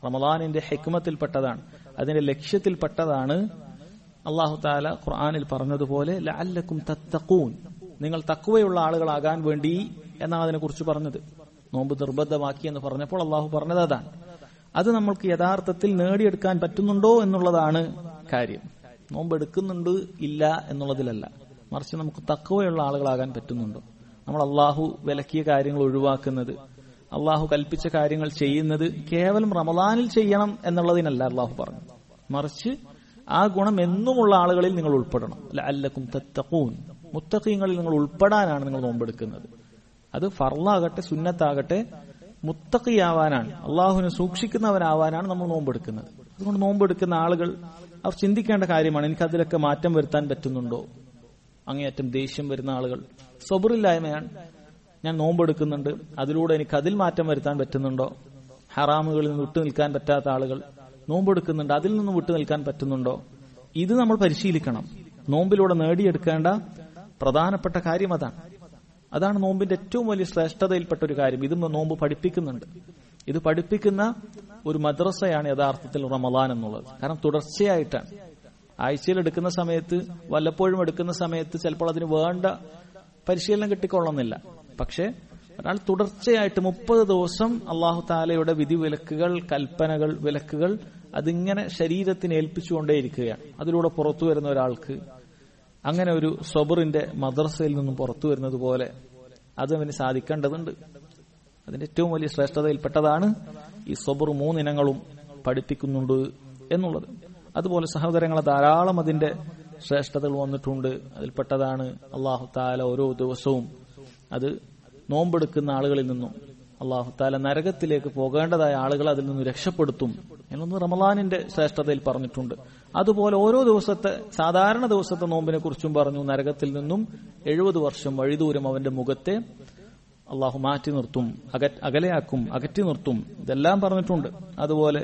റമദാനിന്റെ ഹെക്മത്തിൽപ്പെട്ടതാണ് അതിന്റെ ലക്ഷ്യത്തിൽപ്പെട്ടതാണ് അള്ളാഹു താല ഖുർആാനിൽ പറഞ്ഞതുപോലെ ലഅല്ലക്കും തത്തഖൂൻ നിങ്ങൾ തക്കുവയുള്ള ആളുകളാകാൻ വേണ്ടി എന്നാണ് അതിനെക്കുറിച്ച് പറഞ്ഞത് നോമ്പ് നിർബന്ധമാക്കി എന്ന് പറഞ്ഞപ്പോൾ അള്ളാഹു പറഞ്ഞത് അതാണ് അത് നമ്മൾക്ക് യഥാർത്ഥത്തിൽ നേടിയെടുക്കാൻ പറ്റുന്നുണ്ടോ എന്നുള്ളതാണ് കാര്യം നോമ്പ് എടുക്കുന്നുണ്ട് ഇല്ല എന്നുള്ളതിലല്ല മറിച്ച് നമുക്ക് തക്കവയുള്ള ആളുകളാകാൻ പറ്റുന്നുണ്ടോ നമ്മൾ അള്ളാഹു വിലക്കിയ കാര്യങ്ങൾ ഒഴിവാക്കുന്നത് അള്ളാഹു കൽപ്പിച്ച കാര്യങ്ങൾ ചെയ്യുന്നത് കേവലം റമദാനിൽ ചെയ്യണം എന്നുള്ളതിനല്ല അള്ളാഹു പറഞ്ഞു മറിച്ച് ആ ഗുണം എന്നുമുള്ള ആളുകളിൽ നിങ്ങൾ ഉൾപ്പെടണം അല്ലക്കും തത്തഖൂൻ മുത്തഖീങ്ങളിൽ നിങ്ങൾ ഉൾപ്പെടാനാണ് നിങ്ങൾ നോമ്പെടുക്കുന്നത് അത് ഫർലാകട്ടെ സുന്നത്താകട്ടെ മുത്തഖിയാവാനാണ് അള്ളാഹുവിനെ സൂക്ഷിക്കുന്നവനാവാനാണ് നമ്മൾ നോമ്പെടുക്കുന്നത് അതുകൊണ്ട് നോമ്പെടുക്കുന്ന ആളുകൾ അവർ ചിന്തിക്കേണ്ട കാര്യമാണ് എനിക്ക് അതിലൊക്കെ മാറ്റം വരുത്താൻ പറ്റുന്നുണ്ടോ അങ്ങേയറ്റം ദേഷ്യം വരുന്ന ആളുകൾ സബറില്ലായ്മയാണ് ഞാൻ നോമ്പെടുക്കുന്നുണ്ട് അതിലൂടെ എനിക്ക് അതിൽ മാറ്റം വരുത്താൻ പറ്റുന്നുണ്ടോ ഹറാമുകളിൽ നിന്ന് വിട്ടു നിൽക്കാൻ പറ്റാത്ത ആളുകൾ നോമ്പെടുക്കുന്നുണ്ട് അതിൽ നിന്ന് വിട്ടു നിൽക്കാൻ പറ്റുന്നുണ്ടോ ഇത് നമ്മൾ പരിശീലിക്കണം നോമ്പിലൂടെ നേടിയെടുക്കേണ്ട പ്രധാനപ്പെട്ട കാര്യം അതാണ് അതാണ് നോമ്പിന്റെ ഏറ്റവും വലിയ ശ്രേഷ്ഠതയിൽപ്പെട്ട ഒരു കാര്യം ഇത് നോമ്പ് പഠിപ്പിക്കുന്നുണ്ട് ഇത് പഠിപ്പിക്കുന്ന ഒരു മദ്രസയാണ് യഥാർത്ഥത്തിൽ റമദാൻ എന്നുള്ളത് കാരണം തുടർച്ചയായിട്ടാണ് ആഴ്ചയിൽ എടുക്കുന്ന സമയത്ത് വല്ലപ്പോഴും എടുക്കുന്ന സമയത്ത് ചിലപ്പോൾ അതിന് വേണ്ട പരിശീലനം കിട്ടിക്കൊള്ളുന്നില്ല പക്ഷേ ഒരാൾ തുടർച്ചയായിട്ട് മുപ്പത് ദിവസം അള്ളാഹു താലയുടെ വിധി വിലക്കുകൾ കൽപ്പനകൾ വിലക്കുകൾ അതിങ്ങനെ ശരീരത്തിന് ഏൽപ്പിച്ചുകൊണ്ടേയിരിക്കുകയാണ് അതിലൂടെ പുറത്തു വരുന്ന ഒരാൾക്ക് അങ്ങനെ ഒരു സബറിന്റെ മദ്രസയിൽ നിന്നും പുറത്തു വരുന്നത് പോലെ അത് അവന് സാധിക്കേണ്ടതുണ്ട് അതിന്റെ ഏറ്റവും വലിയ ശ്രേഷ്ഠതയിൽപ്പെട്ടതാണ് ഈ സബർ മൂന്നിനങ്ങളും പഠിപ്പിക്കുന്നുണ്ട് എന്നുള്ളത് അതുപോലെ സഹോദരങ്ങളെ ധാരാളം അതിന്റെ ശ്രേഷ്ഠതകൾ വന്നിട്ടുണ്ട് അതിൽപ്പെട്ടതാണ് അള്ളാഹു താല ഓരോ ദിവസവും അത് നോമ്പെടുക്കുന്ന ആളുകളിൽ നിന്നും അള്ളാഹു താല നരകത്തിലേക്ക് പോകേണ്ടതായ ആളുകൾ അതിൽ നിന്ന് രക്ഷപ്പെടുത്തും എന്നൊന്ന് റമലാനിന്റെ ശ്രേഷ്ഠതയിൽ പറഞ്ഞിട്ടുണ്ട് അതുപോലെ ഓരോ ദിവസത്തെ സാധാരണ ദിവസത്തെ നോമ്പിനെ കുറിച്ചും പറഞ്ഞു നരകത്തിൽ നിന്നും എഴുപത് വർഷം വഴിദൂരം അവന്റെ മുഖത്തെ അള്ളാഹു മാറ്റി നിർത്തും അകലയാക്കും അകറ്റി നിർത്തും ഇതെല്ലാം പറഞ്ഞിട്ടുണ്ട് അതുപോലെ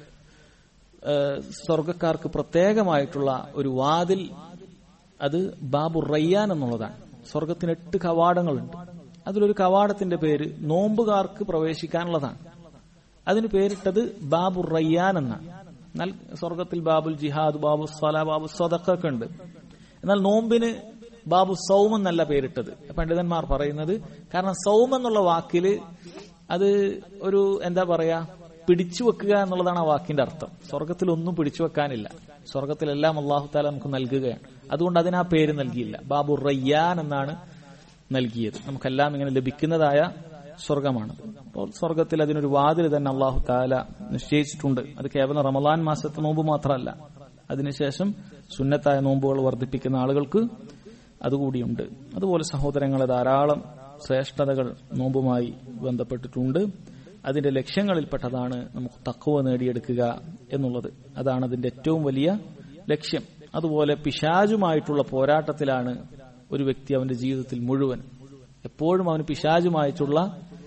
സ്വർഗക്കാർക്ക് പ്രത്യേകമായിട്ടുള്ള ഒരു വാതിൽ അത് ബാബു റയ്യാൻ എന്നുള്ളതാണ് സ്വർഗത്തിന് എട്ട് കവാടങ്ങളുണ്ട് അതിലൊരു കവാടത്തിന്റെ പേര് നോമ്പുകാർക്ക് പ്രവേശിക്കാനുള്ളതാണ് അതിന് പേരിട്ടത് ബാബു റയ്യാൻ എന്നാണ് എന്നാൽ സ്വർഗത്തിൽ ബാബുൽ ജിഹാദ് ബാബു സ്വല ബാബു സ്വതക്കൊക്കെ ഉണ്ട് എന്നാൽ നോമ്പിന് ബാബു സൗം എന്നല്ല പേരിട്ടത് പണ്ഡിതന്മാർ പറയുന്നത് കാരണം സൗം എന്നുള്ള വാക്കില് അത് ഒരു എന്താ പറയാ പിടിച്ചു വെക്കുക എന്നുള്ളതാണ് ആ വാക്കിന്റെ അർത്ഥം സ്വർഗത്തിൽ ഒന്നും പിടിച്ചു വെക്കാനില്ല സ്വർഗത്തിലെല്ലാം അള്ളാഹു താല നമുക്ക് നൽകുകയാണ് അതുകൊണ്ട് അതിന് ആ പേര് നൽകിയില്ല ബാബു റയ്യാൻ എന്നാണ് നൽകിയത് നമുക്കെല്ലാം ഇങ്ങനെ ലഭിക്കുന്നതായ സ്വർഗമാണ് അപ്പോൾ സ്വർഗത്തിൽ അതിനൊരു വാതിൽ തന്നെ അള്ളാഹു താല നിശ്ചയിച്ചിട്ടുണ്ട് അത് കേവലം റമലാൻ മാസത്തെ നോമ്പ് മാത്രമല്ല അതിനുശേഷം സുന്നത്തായ നോമ്പുകൾ വർദ്ധിപ്പിക്കുന്ന ആളുകൾക്ക് അതുകൂടിയുണ്ട് അതുപോലെ സഹോദരങ്ങളെ ധാരാളം ശ്രേഷ്ഠതകൾ നോമ്പുമായി ബന്ധപ്പെട്ടിട്ടുണ്ട് അതിന്റെ ലക്ഷ്യങ്ങളിൽപ്പെട്ടതാണ് നമുക്ക് തക്കവ നേടിയെടുക്കുക എന്നുള്ളത് അതാണ് അതിന്റെ ഏറ്റവും വലിയ ലക്ഷ്യം അതുപോലെ പിശാജുമായിട്ടുള്ള പോരാട്ടത്തിലാണ് ഒരു വ്യക്തി അവന്റെ ജീവിതത്തിൽ മുഴുവൻ എപ്പോഴും അവന് പിശാജുമായിട്ടുള്ള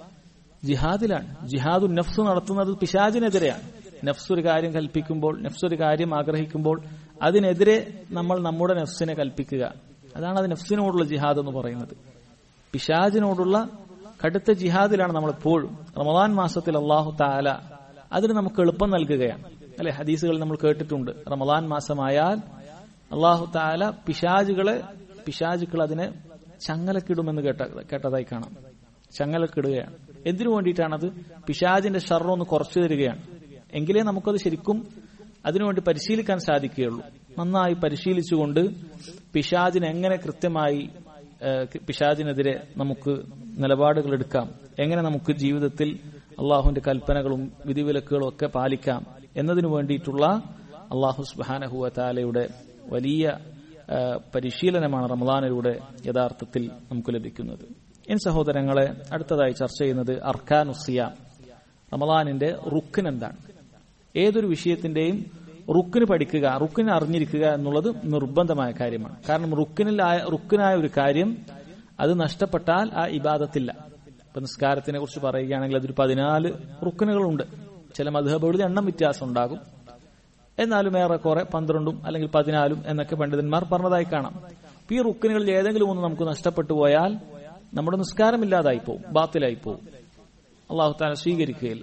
ജിഹാദിലാണ് ജിഹാദു നഫ്സ് നടത്തുന്നത് പിശാജിനെതിരെയാണ് നഫ്സ് ഒരു കാര്യം കൽപ്പിക്കുമ്പോൾ നഫ്സ് ഒരു കാര്യം ആഗ്രഹിക്കുമ്പോൾ അതിനെതിരെ നമ്മൾ നമ്മുടെ നഫ്സിനെ കൽപ്പിക്കുക അതാണ് അത് നഫ്സിനോടുള്ള ജിഹാദ് എന്ന് പറയുന്നത് പിശാജിനോടുള്ള കടുത്ത ജിഹാദിലാണ് നമ്മൾ എപ്പോഴും റമദാൻ മാസത്തിൽ അള്ളാഹു താല അതിന് നമുക്ക് എളുപ്പം നൽകുകയാണ് അല്ലെ ഹദീസുകൾ നമ്മൾ കേട്ടിട്ടുണ്ട് റമദാൻ മാസമായാൽ അള്ളാഹു താല പിശാജുകളെ പിശാചുക്കൾ അതിനെ ചങ്ങലക്കിടുമെന്ന് കേട്ട കേട്ടതായി കാണാം ചങ്ങലക്കിടുകയാണ് എന്തിനു വേണ്ടിയിട്ടാണത് പിശാജിന്റെ ഷർറൊന്ന് കുറച്ചു തരികയാണ് എങ്കിലേ നമുക്കത് ശരിക്കും അതിനുവേണ്ടി പരിശീലിക്കാൻ സാധിക്കുകയുള്ളൂ നന്നായി പരിശീലിച്ചുകൊണ്ട് പിശാജിനെ എങ്ങനെ കൃത്യമായി പിശാജിനെതിരെ നമുക്ക് നിലപാടുകൾ എടുക്കാം എങ്ങനെ നമുക്ക് ജീവിതത്തിൽ അള്ളാഹുവിന്റെ കൽപ്പനകളും വിധിവിലക്കുകളും ഒക്കെ പാലിക്കാം എന്നതിനു വേണ്ടിയിട്ടുള്ള അള്ളാഹു സുബാനഹുവ താലയുടെ വലിയ പരിശീലനമാണ് റമദാനിലൂടെ യഥാർത്ഥത്തിൽ നമുക്ക് ലഭിക്കുന്നത് എൻ സഹോദരങ്ങളെ അടുത്തതായി ചർച്ച ചെയ്യുന്നത് അർഖാനുസിയ റമദാനിന്റെ റുക്കിൻ എന്താണ് ഏതൊരു വിഷയത്തിന്റെയും റുക്കിന് പഠിക്കുക റുക്കിന് അറിഞ്ഞിരിക്കുക എന്നുള്ളത് നിർബന്ധമായ കാര്യമാണ് കാരണം റുക്കിനിലായ റുക്കിനായ ഒരു കാര്യം അത് നഷ്ടപ്പെട്ടാൽ ആ ഇബാദത്തില്ല ഇപ്പൊ നിസ്കാരത്തിനെ കുറിച്ച് പറയുകയാണെങ്കിൽ അതൊരു പതിനാല് റുക്കിനുകളുണ്ട് ചില മധുഹബുകളുടെ എണ്ണം വ്യത്യാസം ഉണ്ടാകും എന്നാലും ഏറെക്കുറെ പന്ത്രണ്ടും അല്ലെങ്കിൽ പതിനാലും എന്നൊക്കെ പണ്ഡിതന്മാർ പറഞ്ഞതായി കാണാം ഈ റുക്കിനുകളിൽ ഏതെങ്കിലും ഒന്ന് നമുക്ക് നഷ്ടപ്പെട്ടു പോയാൽ നമ്മുടെ നിസ്കാരം ഇല്ലാതായി പോവും ബാത്തിലായി പോവും അള്ളാഹു താല സ്വീകരിക്കുകയില്ല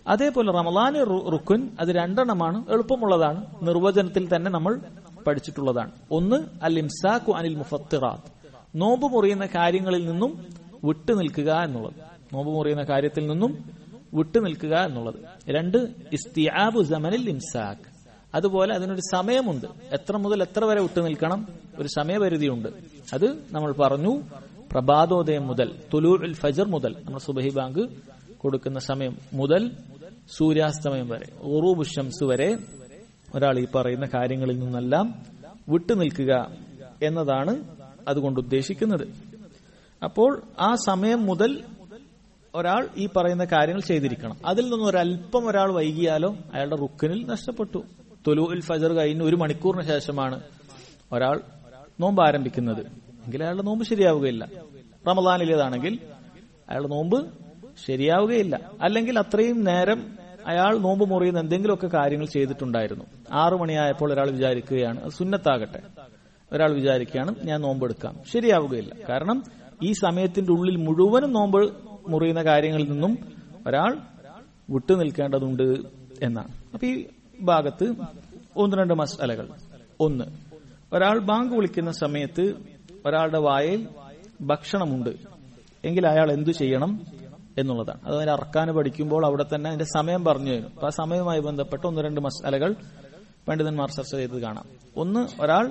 അതേപോലെ റമലാൻ റുക്കുൻ അത് രണ്ടെണ്ണമാണ് എളുപ്പമുള്ളതാണ് നിർവചനത്തിൽ തന്നെ നമ്മൾ പഠിച്ചിട്ടുള്ളതാണ് ഒന്ന് അൽ ഇംസാഖു അനിൽ മുഫത്തിറാത്ത് നോമ്പ് മുറിയുന്ന കാര്യങ്ങളിൽ നിന്നും വിട്ടു നിൽക്കുക എന്നുള്ളത് നോമ്പ് മുറിയുന്ന കാര്യത്തിൽ നിന്നും വിട്ടു നിൽക്കുക എന്നുള്ളത് രണ്ട് ഇസ്തിയാബു ജമനിൽ ഇംസാഖ് അതുപോലെ അതിനൊരു സമയമുണ്ട് എത്ര മുതൽ എത്ര വരെ വിട്ടു നിൽക്കണം ഒരു സമയപരിധിയുണ്ട് അത് നമ്മൾ പറഞ്ഞു പ്രഭാതോദയം മുതൽ തുലൂ ഉൽ ഫജർ മുതൽ നമ്മൾ സുബഹി ബാങ്ക് കൊടുക്കുന്ന സമയം മുതൽ സൂര്യാസ്തമയം വരെ ഉറൂബ് ഷംസ് വരെ ഒരാൾ ഈ പറയുന്ന കാര്യങ്ങളിൽ നിന്നെല്ലാം വിട്ടു നിൽക്കുക എന്നതാണ് അതുകൊണ്ട് ഉദ്ദേശിക്കുന്നത് അപ്പോൾ ആ സമയം മുതൽ ഒരാൾ ഈ പറയുന്ന കാര്യങ്ങൾ ചെയ്തിരിക്കണം അതിൽ നിന്ന് ഒരല്പം ഒരാൾ വൈകിയാലോ അയാളുടെ റുക്കിനിൽ നഷ്ടപ്പെട്ടു തൊലു ഉൽ ഫജർ കഴിഞ്ഞ് ഒരു മണിക്കൂറിന് ശേഷമാണ് ഒരാൾ നോമ്പ് ആരംഭിക്കുന്നത് എങ്കിൽ അയാളുടെ നോമ്പ് ശരിയാവുകയില്ല റമദാനിലേതാണെങ്കിൽ അയാളുടെ നോമ്പ് ശരിയാവുകയില്ല അല്ലെങ്കിൽ അത്രയും നേരം അയാൾ നോമ്പ് മുറിയുന്ന എന്തെങ്കിലുമൊക്കെ കാര്യങ്ങൾ ചെയ്തിട്ടുണ്ടായിരുന്നു ആറു മണിയായപ്പോൾ ഒരാൾ വിചാരിക്കുകയാണ് അത് സുന്നത്താകട്ടെ ഒരാൾ വിചാരിക്കുകയാണ് ഞാൻ നോമ്പെടുക്കാം ശരിയാവുകയില്ല കാരണം ഈ സമയത്തിന്റെ ഉള്ളിൽ മുഴുവനും നോമ്പ് മുറിയുന്ന കാര്യങ്ങളിൽ നിന്നും ഒരാൾ വിട്ടു നിൽക്കേണ്ടതുണ്ട് എന്നാണ് അപ്പൊ ഈ ഭാഗത്ത് ഒന്ന് രണ്ട് മസാലകൾ ഒന്ന് ഒരാൾ ബാങ്ക് വിളിക്കുന്ന സമയത്ത് ഒരാളുടെ വായിൽ ഭക്ഷണമുണ്ട് എങ്കിൽ അയാൾ എന്തു ചെയ്യണം എന്നുള്ളതാണ് അത് അതിന്റെ അറക്കാന് പഠിക്കുമ്പോൾ അവിടെ തന്നെ അതിന്റെ സമയം പറഞ്ഞു തരും അപ്പൊ ആ സമയവുമായി ബന്ധപ്പെട്ട് ഒന്ന് രണ്ട് മസാലകൾ പണ്ഡിതന്മാർ ചർച്ച ചെയ്ത് കാണാം ഒന്ന് ഒരാൾ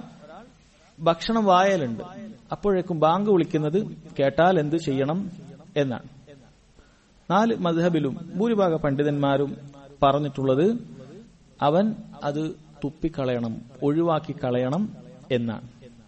ഭക്ഷണം വായലുണ്ട് അപ്പോഴേക്കും ബാങ്ക് വിളിക്കുന്നത് കേട്ടാൽ എന്ത് ചെയ്യണം എന്നാണ് നാല് മധബിലും ഭൂരിഭാഗ പണ്ഡിതന്മാരും പറഞ്ഞിട്ടുള്ളത് അവൻ അത് തുപ്പിക്കളയണം ഒഴിവാക്കി കളയണം എന്നാണ്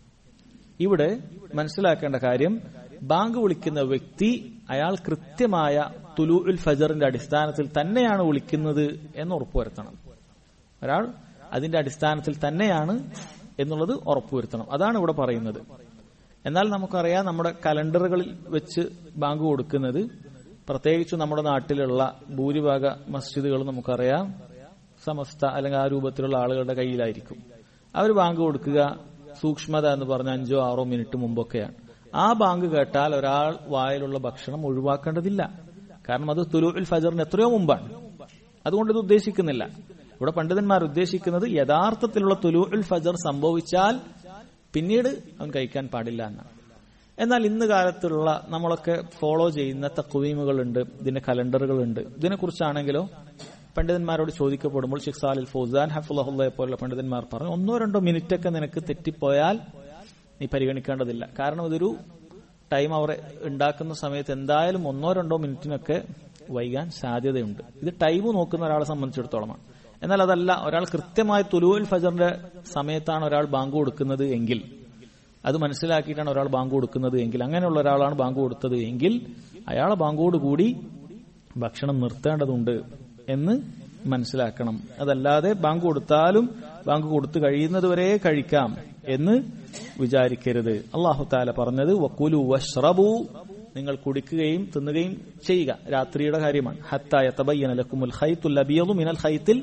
ഇവിടെ മനസ്സിലാക്കേണ്ട കാര്യം ബാങ്ക് വിളിക്കുന്ന വ്യക്തി അയാൾ കൃത്യമായ തുലു ഉൽ ഫജറിന്റെ അടിസ്ഥാനത്തിൽ തന്നെയാണ് വിളിക്കുന്നത് എന്ന് ഉറപ്പുവരുത്തണം ഒരാൾ അതിന്റെ അടിസ്ഥാനത്തിൽ തന്നെയാണ് എന്നുള്ളത് ഉറപ്പുവരുത്തണം അതാണ് ഇവിടെ പറയുന്നത് എന്നാൽ നമുക്കറിയാം നമ്മുടെ കലണ്ടറുകളിൽ വെച്ച് ബാങ്ക് കൊടുക്കുന്നത് പ്രത്യേകിച്ച് നമ്മുടെ നാട്ടിലുള്ള ഭൂരിഭാഗ മസ്ജിദുകൾ നമുക്കറിയാം സമസ്ത അല്ലെങ്കിൽ ആ രൂപത്തിലുള്ള ആളുകളുടെ കയ്യിലായിരിക്കും അവർ ബാങ്ക് കൊടുക്കുക സൂക്ഷ്മത എന്ന് പറഞ്ഞ അഞ്ചോ ആറോ മിനിറ്റ് മുമ്പൊക്കെയാണ് ആ ബാങ്ക് കേട്ടാൽ ഒരാൾ വായിലുള്ള ഭക്ഷണം ഒഴിവാക്കേണ്ടതില്ല കാരണം അത് തുലൂൽ ഫജറിന് എത്രയോ മുമ്പാണ് അതുകൊണ്ട് ഇത് ഉദ്ദേശിക്കുന്നില്ല ഇവിടെ പണ്ഡിതന്മാർ ഉദ്ദേശിക്കുന്നത് യഥാർത്ഥത്തിലുള്ള തുലൂൽ ഫജർ സംഭവിച്ചാൽ പിന്നീട് അവൻ കഴിക്കാൻ പാടില്ല എന്നാണ് എന്നാൽ ഇന്ന് കാലത്തുള്ള നമ്മളൊക്കെ ഫോളോ ചെയ്യുന്ന തക്വീമുകളുണ്ട് ഇതിന്റെ കലണ്ടറുകളുണ്ട് ഇതിനെക്കുറിച്ചാണെങ്കിലോ പണ്ഡിതന്മാരോട് ചോദിക്കപ്പെടുമ്പോൾ ഷിഖ് സാലിൽ ഫൗസാൻ ഹഫുല്ലയെ പോലുള്ള പണ്ഡിതന്മാർ പറഞ്ഞു ഒന്നോ രണ്ടോ മിനിറ്റ് ഒക്കെ നിനക്ക് തെറ്റിപ്പോയാൽ നീ പരിഗണിക്കേണ്ടതില്ല കാരണം ഇതൊരു ടൈം അവർ ഉണ്ടാക്കുന്ന സമയത്ത് എന്തായാലും ഒന്നോ രണ്ടോ മിനിറ്റിനൊക്കെ വൈകാൻ സാധ്യതയുണ്ട് ഇത് ടൈം നോക്കുന്ന ഒരാളെ സംബന്ധിച്ചിടത്തോളമാണ് എന്നാൽ അതല്ല ഒരാൾ കൃത്യമായി തുലുവൽ ഫജറിന്റെ സമയത്താണ് ഒരാൾ ബാങ്ക് കൊടുക്കുന്നത് എങ്കിൽ അത് മനസ്സിലാക്കിയിട്ടാണ് ഒരാൾ ബാങ്ക് കൊടുക്കുന്നത് എങ്കിൽ അങ്ങനെയുള്ള ഒരാളാണ് ബാങ്ക് കൊടുത്തത് എങ്കിൽ അയാളെ ബാങ്കോട് കൂടി ഭക്ഷണം നിർത്തേണ്ടതുണ്ട് എന്ന് മനസ്സിലാക്കണം അതല്ലാതെ ബാങ്ക് കൊടുത്താലും ബാങ്ക് കൊടുത്തു കഴിയുന്നതുവരെ കഴിക്കാം എന്ന് വിചാരിക്കരുത് അള്ളാഹു താല പറഞ്ഞത് വക്കുലു വഷ്റബു നിങ്ങൾ കുടിക്കുകയും തിന്നുകയും ചെയ്യുക രാത്രിയുടെ കാര്യമാണ് ഹത്തായ തബയ്യന ലക്കുമുൽ ഖൈത്തുൽ അബിയദു മിനൽ ഖൈത്തിൽ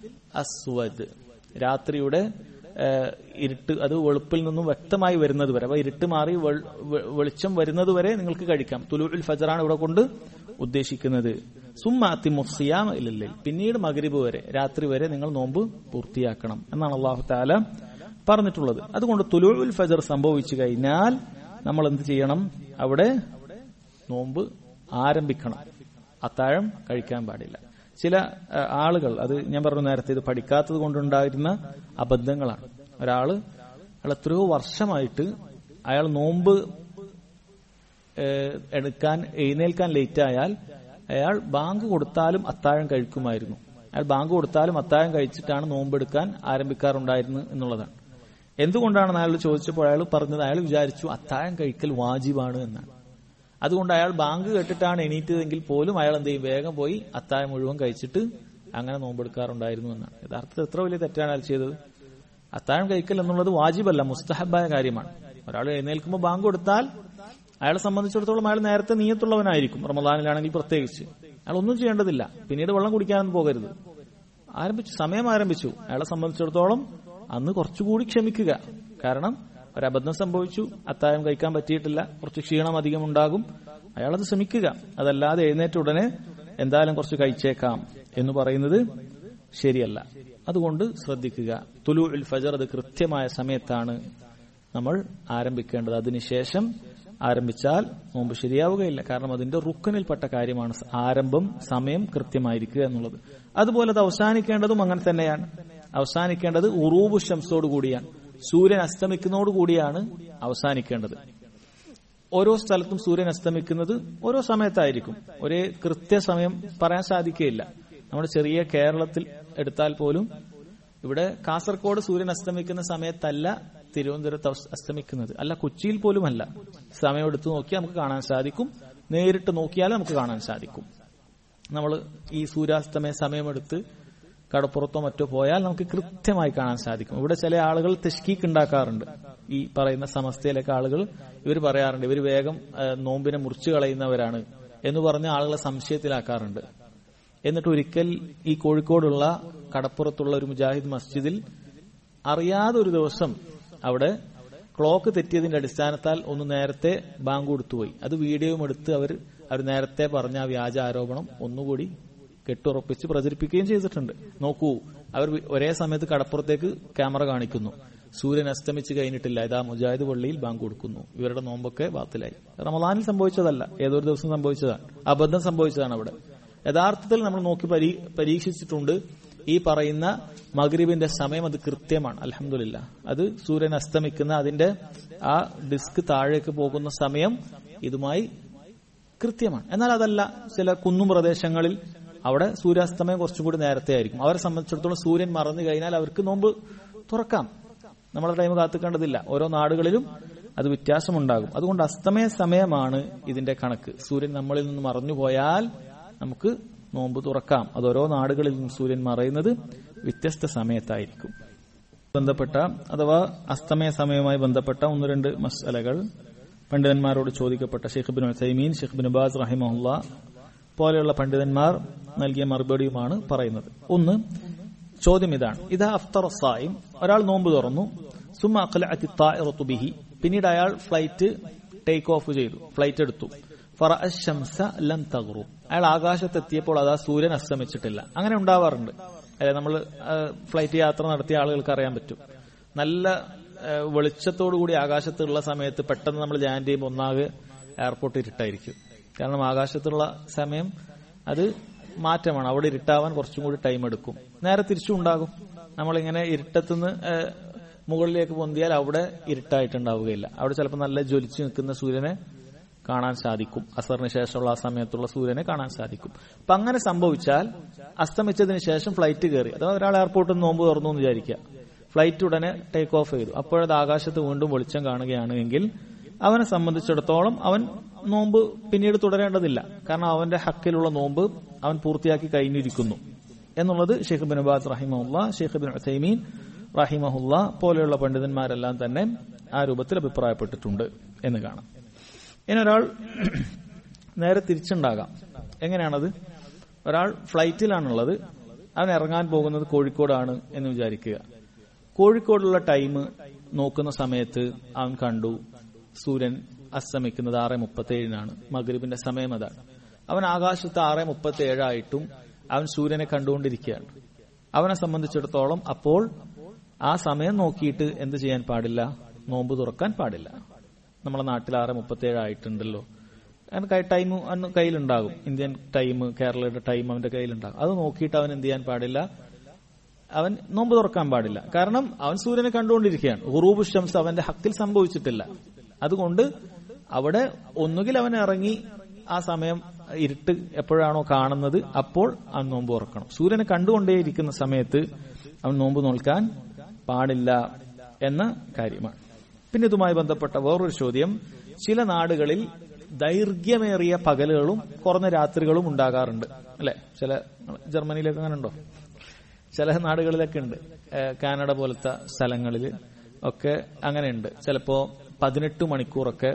അസ്വദ് രാത്രിയുടെ ഇരുട്ട് അത് വെളുപ്പിൽ നിന്നും വ്യക്തമായി വരുന്നത് വരെ അപ്പൊ ഇരുട്ട് മാറി വെളിച്ചം വരുന്നത് വരെ നിങ്ങൾക്ക് കഴിക്കാം തുലൂൽ ഫജറാണ് ഇവിടെ കൊണ്ട് ഉദ്ദേശിക്കുന്നത് സുമ്മാത്തി മുസിയാം ഇല്ലല്ലേ പിന്നീട് മകരിബ് വരെ രാത്രി വരെ നിങ്ങൾ നോമ്പ് പൂർത്തിയാക്കണം എന്നാണ് അള്ളാഹു താല പറഞ്ഞിട്ടുള്ളത് അതുകൊണ്ട് തുലൂൽ ഫജർ സംഭവിച്ചു കഴിഞ്ഞാൽ നമ്മൾ എന്ത് ചെയ്യണം അവിടെ നോമ്പ് ആരംഭിക്കണം അത്താഴം കഴിക്കാൻ പാടില്ല ചില ആളുകൾ അത് ഞാൻ പറഞ്ഞു നേരത്തെ ഇത് പഠിക്കാത്തത് കൊണ്ടുണ്ടായിരുന്ന അബദ്ധങ്ങളാണ് ഒരാള് അയാൾ എത്രയോ വർഷമായിട്ട് അയാൾ നോമ്പ് എടുക്കാൻ എഴുന്നേൽക്കാൻ ലേറ്റ് ആയാൽ അയാൾ ബാങ്ക് കൊടുത്താലും അത്താഴം കഴിക്കുമായിരുന്നു അയാൾ ബാങ്ക് കൊടുത്താലും അത്താഴം കഴിച്ചിട്ടാണ് നോമ്പെടുക്കാൻ ആരംഭിക്കാറുണ്ടായിരുന്നു എന്നുള്ളതാണ് എന്തുകൊണ്ടാണെന്ന് അയാൾ ചോദിച്ചപ്പോൾ അയാൾ പറഞ്ഞത് അയാൾ വിചാരിച്ചു അത്താഴം കഴിക്കൽ വാജിബാണ് എന്നാണ് അതുകൊണ്ട് അയാൾ ബാങ്ക് കേട്ടിട്ടാണ് എണീറ്റതെങ്കിൽ പോലും അയാൾ എന്ത് ചെയ്യും വേഗം പോയി അത്താഴം മുഴുവൻ കഴിച്ചിട്ട് അങ്ങനെ നോമ്പെടുക്കാറുണ്ടായിരുന്നു എന്നാണ് യഥാർത്ഥത്തിൽ എത്ര വലിയ തെറ്റാണ് അയാൾ ചെയ്തത് അത്താഴം കഴിക്കൽ എന്നുള്ളത് വാജിബല്ല മുസ്തഹബായ കാര്യമാണ് ഒരാൾ എഴുന്നേൽക്കുമ്പോൾ ബാങ്ക് കൊടുത്താൽ അയാളെ സംബന്ധിച്ചിടത്തോളം അയാൾ നേരത്തെ നീയത്തുള്ളവനായിരിക്കും റമദാനിലാണെങ്കിൽ പ്രത്യേകിച്ച് അയാൾ ഒന്നും ചെയ്യേണ്ടതില്ല പിന്നീട് വെള്ളം കുടിക്കാനൊന്നും പോകരുത് ആരംഭിച്ചു സമയം ആരംഭിച്ചു അയാളെ സംബന്ധിച്ചിടത്തോളം അന്ന് കുറച്ചുകൂടി ക്ഷമിക്കുക കാരണം ഒരബദ്ധം സംഭവിച്ചു അത്താഴം കഴിക്കാൻ പറ്റിയിട്ടില്ല കുറച്ച് ക്ഷീണം അധികം ഉണ്ടാകും അയാളത് ശ്രമിക്കുക അതല്ലാതെ എഴുന്നേറ്റ ഉടനെ എന്തായാലും കുറച്ച് കഴിച്ചേക്കാം എന്ന് പറയുന്നത് ശരിയല്ല അതുകൊണ്ട് ശ്രദ്ധിക്കുക തുലു ഉൽ ഫജർ അത് കൃത്യമായ സമയത്താണ് നമ്മൾ ആരംഭിക്കേണ്ടത് അതിനുശേഷം ആരംഭിച്ചാൽ നോമ്പ് ശരിയാവുകയില്ല കാരണം അതിന്റെ റുക്കനിൽപ്പെട്ട കാര്യമാണ് ആരംഭം സമയം കൃത്യമായിരിക്കുക എന്നുള്ളത് അതുപോലെ അത് അവസാനിക്കേണ്ടതും അങ്ങനെ തന്നെയാണ് അവസാനിക്കേണ്ടത് ഉറൂബു ശംസോട് കൂടിയാണ് സൂര്യൻ അസ്തമിക്കുന്നതോട് കൂടിയാണ് അവസാനിക്കേണ്ടത് ഓരോ സ്ഥലത്തും സൂര്യൻ അസ്തമിക്കുന്നത് ഓരോ സമയത്തായിരിക്കും ഒരേ കൃത്യസമയം പറയാൻ സാധിക്കുകയില്ല നമ്മുടെ ചെറിയ കേരളത്തിൽ എടുത്താൽ പോലും ഇവിടെ കാസർഗോഡ് സൂര്യൻ അസ്തമിക്കുന്ന സമയത്തല്ല തിരുവനന്തപുരത്ത് അസ്തമിക്കുന്നത് അല്ല കൊച്ചിയിൽ പോലുമല്ല സമയം എടുത്തു നോക്കിയാൽ നമുക്ക് കാണാൻ സാധിക്കും നേരിട്ട് നോക്കിയാൽ നമുക്ക് കാണാൻ സാധിക്കും നമ്മൾ ഈ സൂര്യാസ്തമയ സമയമെടുത്ത് കടപ്പുറത്തോ മറ്റോ പോയാൽ നമുക്ക് കൃത്യമായി കാണാൻ സാധിക്കും ഇവിടെ ചില ആളുകൾ തെഷ്കീക്ക് ഉണ്ടാക്കാറുണ്ട് ഈ പറയുന്ന സമസ്തയിലൊക്കെ ആളുകൾ ഇവർ പറയാറുണ്ട് ഇവർ വേഗം നോമ്പിനെ മുറിച്ചു കളയുന്നവരാണ് എന്ന് പറഞ്ഞ ആളുകളെ സംശയത്തിലാക്കാറുണ്ട് എന്നിട്ട് ഒരിക്കൽ ഈ കോഴിക്കോടുള്ള കടപ്പുറത്തുള്ള ഒരു മുജാഹിദ് മസ്ജിദിൽ അറിയാതെ ഒരു ദിവസം അവിടെ ക്ലോക്ക് തെറ്റിയതിന്റെ അടിസ്ഥാനത്താൽ ഒന്ന് നേരത്തെ ബാങ്ക് കൊടുത്തുപോയി അത് വീഡിയോയും എടുത്ത് അവർ അവർ നേരത്തെ പറഞ്ഞ ആ വ്യാജ ആരോപണം ഒന്നുകൂടി കെട്ടുറപ്പിച്ച് പ്രചരിപ്പിക്കുകയും ചെയ്തിട്ടുണ്ട് നോക്കൂ അവർ ഒരേ സമയത്ത് കടപ്പുറത്തേക്ക് ക്യാമറ കാണിക്കുന്നു സൂര്യൻ അസ്തമിച്ച് കഴിഞ്ഞിട്ടില്ല ഇതാ മുജാഹിദ് പള്ളിയിൽ ബാങ്ക് കൊടുക്കുന്നു ഇവരുടെ നോമ്പൊക്കെ ബാത്തിലായി റമദാനിൽ സംഭവിച്ചതല്ല ഏതൊരു ദിവസം സംഭവിച്ചതാണ് അബദ്ധം സംഭവിച്ചതാണ് അവിടെ യഥാർത്ഥത്തിൽ നമ്മൾ നോക്കി പരീക്ഷിച്ചിട്ടുണ്ട് ഈ പറയുന്ന മഗ്രിബിന്റെ സമയം അത് കൃത്യമാണ് അലഹമില്ല അത് സൂര്യൻ അസ്തമിക്കുന്ന അതിന്റെ ആ ഡിസ്ക് താഴേക്ക് പോകുന്ന സമയം ഇതുമായി കൃത്യമാണ് എന്നാൽ അതല്ല ചില കുന്നും പ്രദേശങ്ങളിൽ അവിടെ സൂര്യാസ്തമയം കുറച്ചും കൂടി നേരത്തെ ആയിരിക്കും അവരെ സംബന്ധിച്ചിടത്തോളം സൂര്യൻ മറന്നു കഴിഞ്ഞാൽ അവർക്ക് നോമ്പ് തുറക്കാം നമ്മുടെ ടൈം കാത്തുക്കേണ്ടതില്ല ഓരോ നാടുകളിലും അത് വ്യത്യാസമുണ്ടാകും അതുകൊണ്ട് അസ്തമയ സമയമാണ് ഇതിന്റെ കണക്ക് സൂര്യൻ നമ്മളിൽ നിന്ന് മറഞ്ഞു പോയാൽ നമുക്ക് നോമ്പ് തുറക്കാം അത് ഓരോ നാടുകളിൽ നിന്നും സൂര്യൻ മറയുന്നത് വ്യത്യസ്ത സമയത്തായിരിക്കും ബന്ധപ്പെട്ട അഥവാ അസ്തമയ സമയവുമായി ബന്ധപ്പെട്ട ഒന്ന് രണ്ട് മസലകൾ പണ്ഡിതന്മാരോട് ചോദിക്കപ്പെട്ട Sheikh bin Uthaymeen Sheikh bin Baz റഹിമഹുല്ല പോലെയുള്ള പണ്ഡിതന്മാർ നൽകിയ മറുപടിയുമാണ് പറയുന്നത് ഒന്ന് ചോദ്യം ഇതാണ് ഇതാ അഫ്തർ സായിം ഒരാൾ നോമ്പ് തുറന്നു സുമ അഖല ബിഹി പിന്നീട് അയാൾ ഫ്ലൈറ്റ് ടേക്ക് ഓഫ് ചെയ്തു ഫ്ലൈറ്റ് എടുത്തു ഫറഅശംസ ലൻ തഗ്റു അയാൾ ആകാശത്തെത്തിയപ്പോൾ അതാ സൂര്യൻ അസ്തമിച്ചിട്ടില്ല അങ്ങനെ ഉണ്ടാവാറുണ്ട് നമ്മൾ ഫ്ലൈറ്റ് യാത്ര നടത്തിയ ആളുകൾക്ക് അറിയാൻ പറ്റും നല്ല വെളിച്ചത്തോടു കൂടി ആകാശത്തുള്ള സമയത്ത് പെട്ടെന്ന് നമ്മൾ ലാൻഡ് ചെയ്യുമ്പോൾ ഒന്നാകെ എയർപോർട്ട് ഇരുട്ടായിരിക്കും കാരണം ആകാശത്തുള്ള സമയം അത് മാറ്റമാണ് അവിടെ ഇരുട്ടാവാൻ കുറച്ചും കൂടി ടൈം എടുക്കും നേരെ തിരിച്ചും ഉണ്ടാകും നമ്മളിങ്ങനെ ഇരുട്ടത്തുനിന്ന് മുകളിലേക്ക് പൊന്തിയാൽ അവിടെ ഇരുട്ടായിട്ടുണ്ടാവുകയില്ല അവിടെ ചിലപ്പോൾ നല്ല ജ്വലിച്ചു നിൽക്കുന്ന സൂര്യനെ കാണാൻ സാധിക്കും അസറിന് ശേഷമുള്ള ആ സമയത്തുള്ള സൂര്യനെ കാണാൻ സാധിക്കും അപ്പൊ അങ്ങനെ സംഭവിച്ചാൽ അസ്തമിച്ചതിന് ശേഷം ഫ്ലൈറ്റ് കയറി അഥവാ ഒരാൾ എയർപോർട്ടിൽ നിന്ന് നോമ്പ് തുറന്നു എന്ന് വിചാരിക്കുക ഫ്ലൈറ്റ് ഉടനെ ടേക്ക് ഓഫ് ചെയ്തു അപ്പോഴത് ആകാശത്ത് വീണ്ടും വെളിച്ചം കാണുകയാണ് എങ്കിൽ അവനെ സംബന്ധിച്ചിടത്തോളം അവൻ നോമ്പ് പിന്നീട് തുടരേണ്ടതില്ല കാരണം അവന്റെ ഹക്കിലുള്ള നോമ്പ് അവൻ പൂർത്തിയാക്കി കഴിഞ്ഞിരിക്കുന്നു എന്നുള്ളത് ഷെയ്ഖ് ബിൻ അബാസ് റഹിമഹുല്ല ഷെയ്ഖ് ബിൻ ഉസൈമീൻ റഹിമഹുല്ല പോലെയുള്ള പണ്ഡിതന്മാരെല്ലാം തന്നെ ആ രൂപത്തിൽ അഭിപ്രായപ്പെട്ടിട്ടുണ്ട് എന്ന് കാണാം ഇനി ഒരാൾ നേരെ തിരിച്ചുണ്ടാകാം എങ്ങനെയാണത് ഒരാൾ ഫ്ലൈറ്റിലാണുള്ളത് അവൻ ഇറങ്ങാൻ പോകുന്നത് കോഴിക്കോടാണ് എന്ന് വിചാരിക്കുക കോഴിക്കോടുള്ള ടൈം നോക്കുന്ന സമയത്ത് അവൻ കണ്ടു സൂര്യൻ അസ്തമിക്കുന്നത് ആറ് മുപ്പത്തേഴിനാണ് മകരീബിന്റെ സമയം അതാണ് അവൻ ആകാശത്ത് ആറ് മുപ്പത്തി ഏഴായിട്ടും അവൻ സൂര്യനെ കണ്ടുകൊണ്ടിരിക്കുകയാണ് അവനെ സംബന്ധിച്ചിടത്തോളം അപ്പോൾ ആ സമയം നോക്കിയിട്ട് എന്ത് ചെയ്യാൻ പാടില്ല നോമ്പ് തുറക്കാൻ പാടില്ല നമ്മളെ നാട്ടിൽ ആറ് മുപ്പത്തേഴ് ആയിട്ടുണ്ടല്ലോ അവൻ ടൈം അവന് കയ്യിലുണ്ടാകും ഇന്ത്യൻ ടൈം കേരളയുടെ ടൈം അവന്റെ കയ്യിലുണ്ടാകും അത് നോക്കിയിട്ട് അവൻ എന്ത് ചെയ്യാൻ പാടില്ല അവൻ നോമ്പ് തുറക്കാൻ പാടില്ല കാരണം അവൻ സൂര്യനെ കണ്ടുകൊണ്ടിരിക്കുകയാണ് ഉറൂബ് ഷംസ് അവന്റെ ഹക്കിൽ സംഭവിച്ചിട്ടില്ല അതുകൊണ്ട് അവിടെ ഒന്നുകിൽ അവൻ ഇറങ്ങി ആ സമയം ഇരുട്ട് എപ്പോഴാണോ കാണുന്നത് അപ്പോൾ അവൻ നോമ്പ് തുറക്കണം സൂര്യനെ കണ്ടുകൊണ്ടേയിരിക്കുന്ന സമയത്ത് അവൻ നോമ്പ് നോൽക്കാൻ പാടില്ല എന്ന കാര്യമാണ് പിന്നെ ഇതുമായി ബന്ധപ്പെട്ട വേറൊരു ചോദ്യം ചില നാടുകളിൽ ദൈർഘ്യമേറിയ പകലുകളും കുറഞ്ഞ രാത്രികളും ഉണ്ടാകാറുണ്ട് അല്ലെ ചില ജർമ്മനിയിലൊക്കെ അങ്ങനെ ഉണ്ടോ ചില നാടുകളിലൊക്കെ ഉണ്ട് കാനഡ പോലത്തെ സ്ഥലങ്ങളിൽ ഒക്കെ അങ്ങനെയുണ്ട് ചിലപ്പോ പതിനെട്ട് മണിക്കൂറൊക്കെ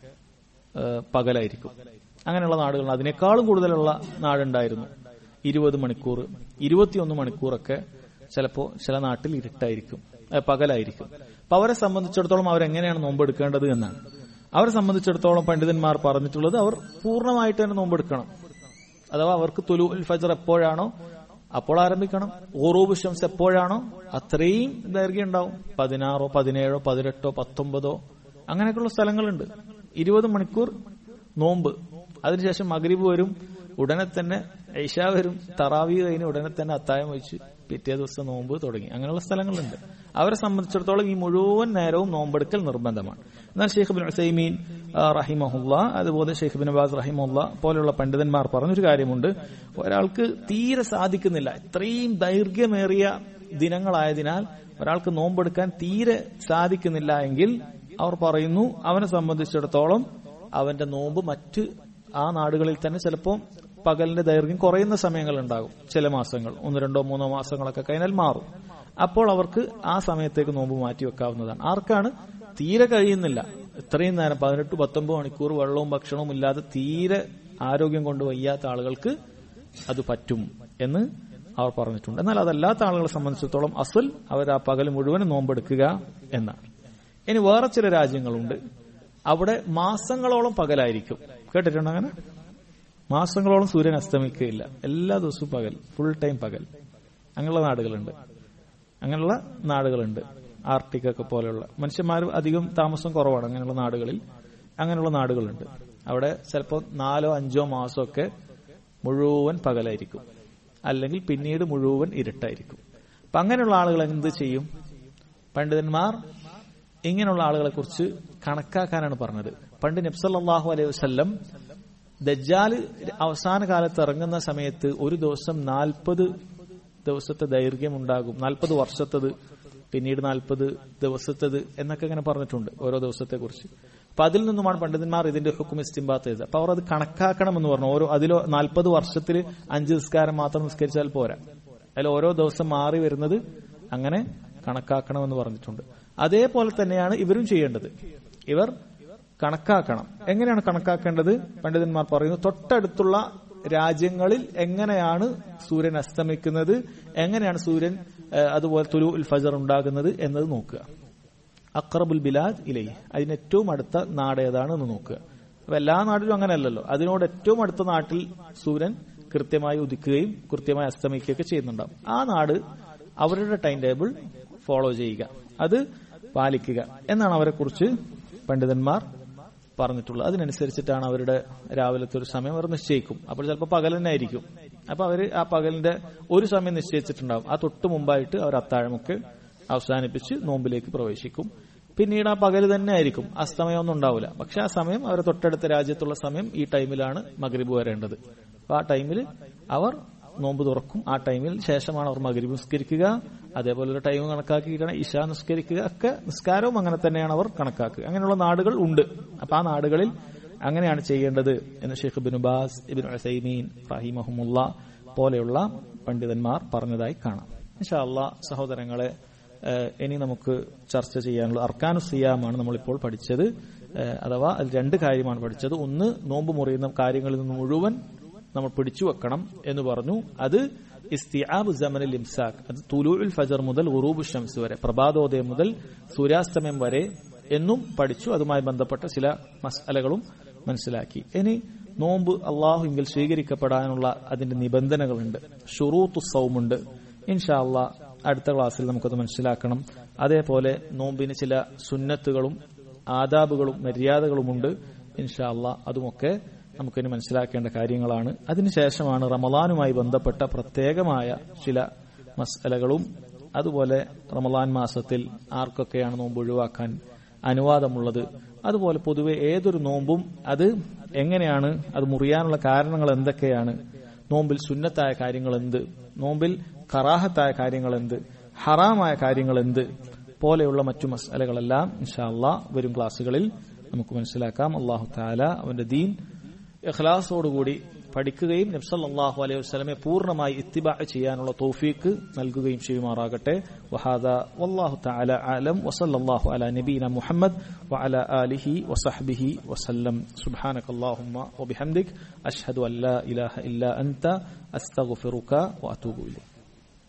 പകലായിരിക്കും അങ്ങനെയുള്ള നാടുകൾ അതിനേക്കാളും കൂടുതലുള്ള നാടുണ്ടായിരുന്നു ഇരുപത് മണിക്കൂർ ഇരുപത്തിയൊന്ന് മണിക്കൂറൊക്കെ ചിലപ്പോ ചില നാട്ടിൽ ഇരുട്ടായിരിക്കും പകലായിരിക്കും അപ്പൊ അവരെ സംബന്ധിച്ചിടത്തോളം അവരെങ്ങനെയാണ് നോമ്പെടുക്കേണ്ടത് എന്നാണ് അവരെ സംബന്ധിച്ചിടത്തോളം പണ്ഡിതന്മാർ പറഞ്ഞിട്ടുള്ളത് അവർ പൂർണ്ണമായിട്ട് തന്നെ നോമ്പെടുക്കണം അഥവാ അവർക്ക് തുലു ഉൽ ഫജർ എപ്പോഴാണോ അപ്പോൾ ആരംഭിക്കണം ഓറൂബ് ഷംസ് എപ്പോഴാണോ അത്രയും ദൈർഘ്യം ഉണ്ടാവും പതിനാറോ പതിനേഴോ പതിനെട്ടോ പത്തൊമ്പതോ അങ്ങനെയൊക്കെയുള്ള സ്ഥലങ്ങളുണ്ട് ഇരുപത് മണിക്കൂർ നോമ്പ് അതിനുശേഷം മഗ്രിബ് വരും ഉടനെ തന്നെ ഐഷ വരും തറാവി കഴിഞ്ഞ് ഉടനെ തന്നെ അത്തായം വെച്ച് പിറ്റേ ദിവസം നോമ്പ് തുടങ്ങി അങ്ങനെയുള്ള സ്ഥലങ്ങളുണ്ട് അവരെ സംബന്ധിച്ചിടത്തോളം ഈ മുഴുവൻ നേരവും നോമ്പെടുക്കൽ നിർബന്ധമാണ് എന്നാൽ ഷെയ്ഖ് ബിൻ ഉസൈമീൻ റഹിമഹുല്ല അതുപോലെ ഷെയ്ഖ് ബിൻ അബാസ് റഹിമുല്ല പോലെയുള്ള പണ്ഡിതന്മാർ പറഞ്ഞൊരു കാര്യമുണ്ട് ഒരാൾക്ക് തീരെ സാധിക്കുന്നില്ല ഇത്രയും ദൈർഘ്യമേറിയ ദിനങ്ങളായതിനാൽ ഒരാൾക്ക് നോമ്പെടുക്കാൻ തീരെ സാധിക്കുന്നില്ല എങ്കിൽ അവർ പറയുന്നു അവനെ സംബന്ധിച്ചിടത്തോളം അവന്റെ നോമ്പ് മറ്റ് ആ നാടുകളിൽ തന്നെ ചിലപ്പോൾ പകലിന്റെ ദൈർഘ്യം കുറയുന്ന സമയങ്ങൾ ഉണ്ടാകും ചില മാസങ്ങൾ ഒന്ന് രണ്ടോ മൂന്നോ മാസങ്ങളൊക്കെ കഴിഞ്ഞാൽ മാറും അപ്പോൾ അവർക്ക് ആ സമയത്തേക്ക് നോമ്പ് മാറ്റി വെക്കാവുന്നതാണ് ആർക്കാണ് തീരെ കഴിയുന്നില്ല ഇത്രയും നേരം പതിനെട്ട് പത്തൊമ്പത് മണിക്കൂർ വെള്ളവും ഭക്ഷണവും ഇല്ലാതെ തീരെ ആരോഗ്യം കൊണ്ട് വയ്യാത്ത ആളുകൾക്ക് അത് പറ്റും എന്ന് അവർ പറഞ്ഞിട്ടുണ്ട് എന്നാൽ അതല്ലാത്ത ആളുകളെ സംബന്ധിച്ചിടത്തോളം അസൽ അവർ ആ പകൽ മുഴുവൻ നോമ്പെടുക്കുക എന്നാണ് ഇനി വേറെ ചില രാജ്യങ്ങളുണ്ട് അവിടെ മാസങ്ങളോളം പകലായിരിക്കും കേട്ടിട്ടുണ്ടോ അങ്ങനെ മാസങ്ങളോളം സൂര്യൻ അസ്തമിക്കുകയില്ല എല്ലാ ദിവസവും പകൽ ഫുൾ ടൈം പകൽ അങ്ങനെയുള്ള നാടുകളുണ്ട് അങ്ങനെയുള്ള നാടുകളുണ്ട് ആർട്ടിക് ഒക്കെ പോലെയുള്ള മനുഷ്യന്മാർ അധികം താമസം കുറവാണ് അങ്ങനെയുള്ള നാടുകളിൽ അങ്ങനെയുള്ള നാടുകളുണ്ട് അവിടെ ചിലപ്പോൾ നാലോ അഞ്ചോ മാസമൊക്കെ മുഴുവൻ പകലായിരിക്കും അല്ലെങ്കിൽ പിന്നീട് മുഴുവൻ ഇരുട്ടായിരിക്കും അപ്പൊ അങ്ങനെയുള്ള ആളുകൾ എന്ത് ചെയ്യും പണ്ഡിതന്മാർ ഇങ്ങനെയുള്ള ആളുകളെ കുറിച്ച് കണക്കാക്കാനാണ് പറഞ്ഞത് പണ്ട് നബ്സല്ലാഹു അലൈഹി വസ്ല്ലം ദജ്ജാല് അവസാന കാലത്ത് ഇറങ്ങുന്ന സമയത്ത് ഒരു ദിവസം നാൽപ്പത് ദിവസത്തെ ദൈർഘ്യം ഉണ്ടാകും നാൽപ്പത് വർഷത്തത് പിന്നീട് നാൽപ്പത് ദിവസത്തത് എന്നൊക്കെ ഇങ്ങനെ പറഞ്ഞിട്ടുണ്ട് ഓരോ ദിവസത്തെ കുറിച്ച് അപ്പൊ അതിൽ നിന്നുമാണ് പണ്ഡിതന്മാർ ഇതിന്റെ ഹുക്കും ഇസ്തിംബാത്ത് ചെയ്തത് അപ്പൊ അവർ അത് കണക്കാക്കണം എന്ന് പറഞ്ഞു ഓരോ അതിലോ നാൽപ്പത് വർഷത്തിൽ അഞ്ച് നിസ്കാരം മാത്രം നിസ്കരിച്ചാൽ പോരാ അതിൽ ഓരോ ദിവസം മാറി വരുന്നത് അങ്ങനെ കണക്കാക്കണമെന്ന് പറഞ്ഞിട്ടുണ്ട് അതേപോലെ തന്നെയാണ് ഇവരും ചെയ്യേണ്ടത് ഇവർ കണക്കാക്കണം എങ്ങനെയാണ് കണക്കാക്കേണ്ടത് പണ്ഡിതന്മാർ പറയുന്നു തൊട്ടടുത്തുള്ള രാജ്യങ്ങളിൽ എങ്ങനെയാണ് സൂര്യൻ അസ്തമിക്കുന്നത് എങ്ങനെയാണ് സൂര്യൻ അതുപോലെ തുലു ഉൽ ഫജർ ഉണ്ടാകുന്നത് എന്നത് നോക്കുക അക്രബുൽ ബിലാദ് ഇലൈ അതിന് ഏറ്റവും അടുത്ത നാട് ഏതാണ് എന്ന് നോക്കുക അപ്പൊ എല്ലാ നാട്ടിലും അങ്ങനെയല്ലല്ലോ അതിനോട് ഏറ്റവും അടുത്ത നാട്ടിൽ സൂര്യൻ കൃത്യമായി ഉദിക്കുകയും കൃത്യമായി അസ്തമിക്കുകയൊക്കെ ചെയ്യുന്നുണ്ടാവും ആ നാട് അവരുടെ ടൈം ടേബിൾ ഫോളോ ചെയ്യുക അത് പാലിക്കുക എന്നാണ് അവരെ കുറിച്ച് പണ്ഡിതന്മാർ പറഞ്ഞിട്ടുള്ളത് അതിനനുസരിച്ചിട്ടാണ് അവരുടെ രാവിലത്തെ ഒരു സമയം അവർ നിശ്ചയിക്കും അപ്പോൾ ചിലപ്പോൾ പകൽ തന്നെ ആയിരിക്കും അപ്പൊ അവര് ആ പകലിന്റെ ഒരു സമയം നിശ്ചയിച്ചിട്ടുണ്ടാവും ആ തൊട്ട് മുമ്പായിട്ട് അവർ അത്താഴമൊക്കെ അവസാനിപ്പിച്ച് നോമ്പിലേക്ക് പ്രവേശിക്കും പിന്നീട് ആ പകൽ തന്നെ ആയിരിക്കും അസ്തമയമൊന്നും ഉണ്ടാവില്ല പക്ഷെ ആ സമയം അവർ തൊട്ടടുത്ത രാജ്യത്തുള്ള സമയം ഈ ടൈമിലാണ് മകരിബ് വരേണ്ടത് അപ്പൊ ആ ടൈമിൽ അവർ നോമ്പ് തുറക്കും ആ ടൈമിൽ ശേഷമാണ് അവർ മകരിബ് നിസ്കരിക്കുക അതേപോലെ ഒരു ടൈം കണക്കാക്കിയിട്ടാണ് ഇഷ നിസ്കരിക്കുക ഒക്കെ നിസ്കാരവും അങ്ങനെ തന്നെയാണ് അവർ കണക്കാക്കുക അങ്ങനെയുള്ള നാടുകൾ ഉണ്ട് അപ്പൊ ആ നാടുകളിൽ അങ്ങനെയാണ് ചെയ്യേണ്ടത് എന്ന് Sheikh bin Baz Ibn Uthaymeen റഹിമഹമുല്ല പോലെയുള്ള പണ്ഡിതന്മാർ പറഞ്ഞതായി കാണാം ഇൻഷാ അള്ളാ സഹോദരങ്ങളെ ഇനി നമുക്ക് ചർച്ച ചെയ്യാനുള്ള അർക്കാനു സിയാമാണ് നമ്മളിപ്പോൾ പഠിച്ചത് അഥവാ അതിൽ രണ്ട് കാര്യമാണ് പഠിച്ചത് ഒന്ന് നോമ്പ് മുറിയുന്ന കാര്യങ്ങളിൽ നിന്ന് മുഴുവൻ നമ്മൾ പിടിച്ചു വെക്കണം എന്ന് പറഞ്ഞു അത് ഇസ്തിയാബ് ജമനിൽ ഇംസാഖ് അത് തുലൂൽ ഫജർ മുതൽ ഉറൂബ് ഷംസ് വരെ പ്രഭാതോദയം മുതൽ സൂര്യാസ്തമയം വരെ എന്നും പഠിച്ചു അതുമായി ബന്ധപ്പെട്ട ചില മസാലകളും മനസ്സിലാക്കി ഇനി നോമ്പ് അള്ളാഹുവിൽ സ്വീകരിക്കപ്പെടാനുള്ള അതിന്റെ നിബന്ധനകളുണ്ട് ഷുറൂത്തു സൗമുണ്ട് ഇൻഷാ അള്ളാഹ് അടുത്ത ക്ലാസ്സിൽ നമുക്കത് മനസ്സിലാക്കണം അതേപോലെ നോമ്പിന് ചില സുന്നത്തുകളും ആദാബുകളും മര്യാദകളുമുണ്ട് ഇൻഷാ അള്ളാഹ് അതുമൊക്കെ നമുക്കിനി മനസ്സിലാക്കേണ്ട കാര്യങ്ങളാണ് അതിനുശേഷമാണ് റമലാനുമായി ബന്ധപ്പെട്ട പ്രത്യേകമായ ചില മസലകളും അതുപോലെ റമലാൻ മാസത്തിൽ ആർക്കൊക്കെയാണ് നോമ്പ് ഒഴിവാക്കാൻ അനുവാദമുള്ളത് അതുപോലെ പൊതുവെ ഏതൊരു നോമ്പും അത് എങ്ങനെയാണ് അത് മുറിയാനുള്ള കാരണങ്ങൾ എന്തൊക്കെയാണ് നോമ്പിൽ സുന്നത്തായ കാര്യങ്ങൾ എന്ത് നോമ്പിൽ കറാഹത്തായ കാര്യങ്ങൾ എന്ത് ഹറാമായ കാര്യങ്ങൾ എന്ത് പോലെയുള്ള മറ്റു മസലകളെല്ലാം ഇൻഷാ അള്ളാഹ് വരും ക്ലാസ്സുകളിൽ നമുക്ക് മനസ്സിലാക്കാം അള്ളാഹു താല അവന്റെ ദീൻ ഇഖ്ലാസോടുകൂടി പഠിക്കുകയും നബ്സല്ലാഹു അലൈഹി വസ്ലമെ പൂർണ്ണമായി ഇത്തിബാ ചെയ്യാനുള്ള തോഫീക്ക് നൽകുകയും ചെയ്യുമാറാകട്ടെ വഹാദ വല്ലാഹു തആല അലം വസല്ലല്ലാഹു അലാ നബീന മുഹമ്മദ് വഅലാ ആലിഹി വസഹ്ബിഹി വസല്ലം സുബ്ഹാനകല്ലാഹുമ്മ വബിഹംദിക് അഷ്ഹദു അൻ ലാ ഇലാഹ ഇല്ലാ അൻത അസ്തഗ്ഫിറുക വഅതൂബു ഇലൈക്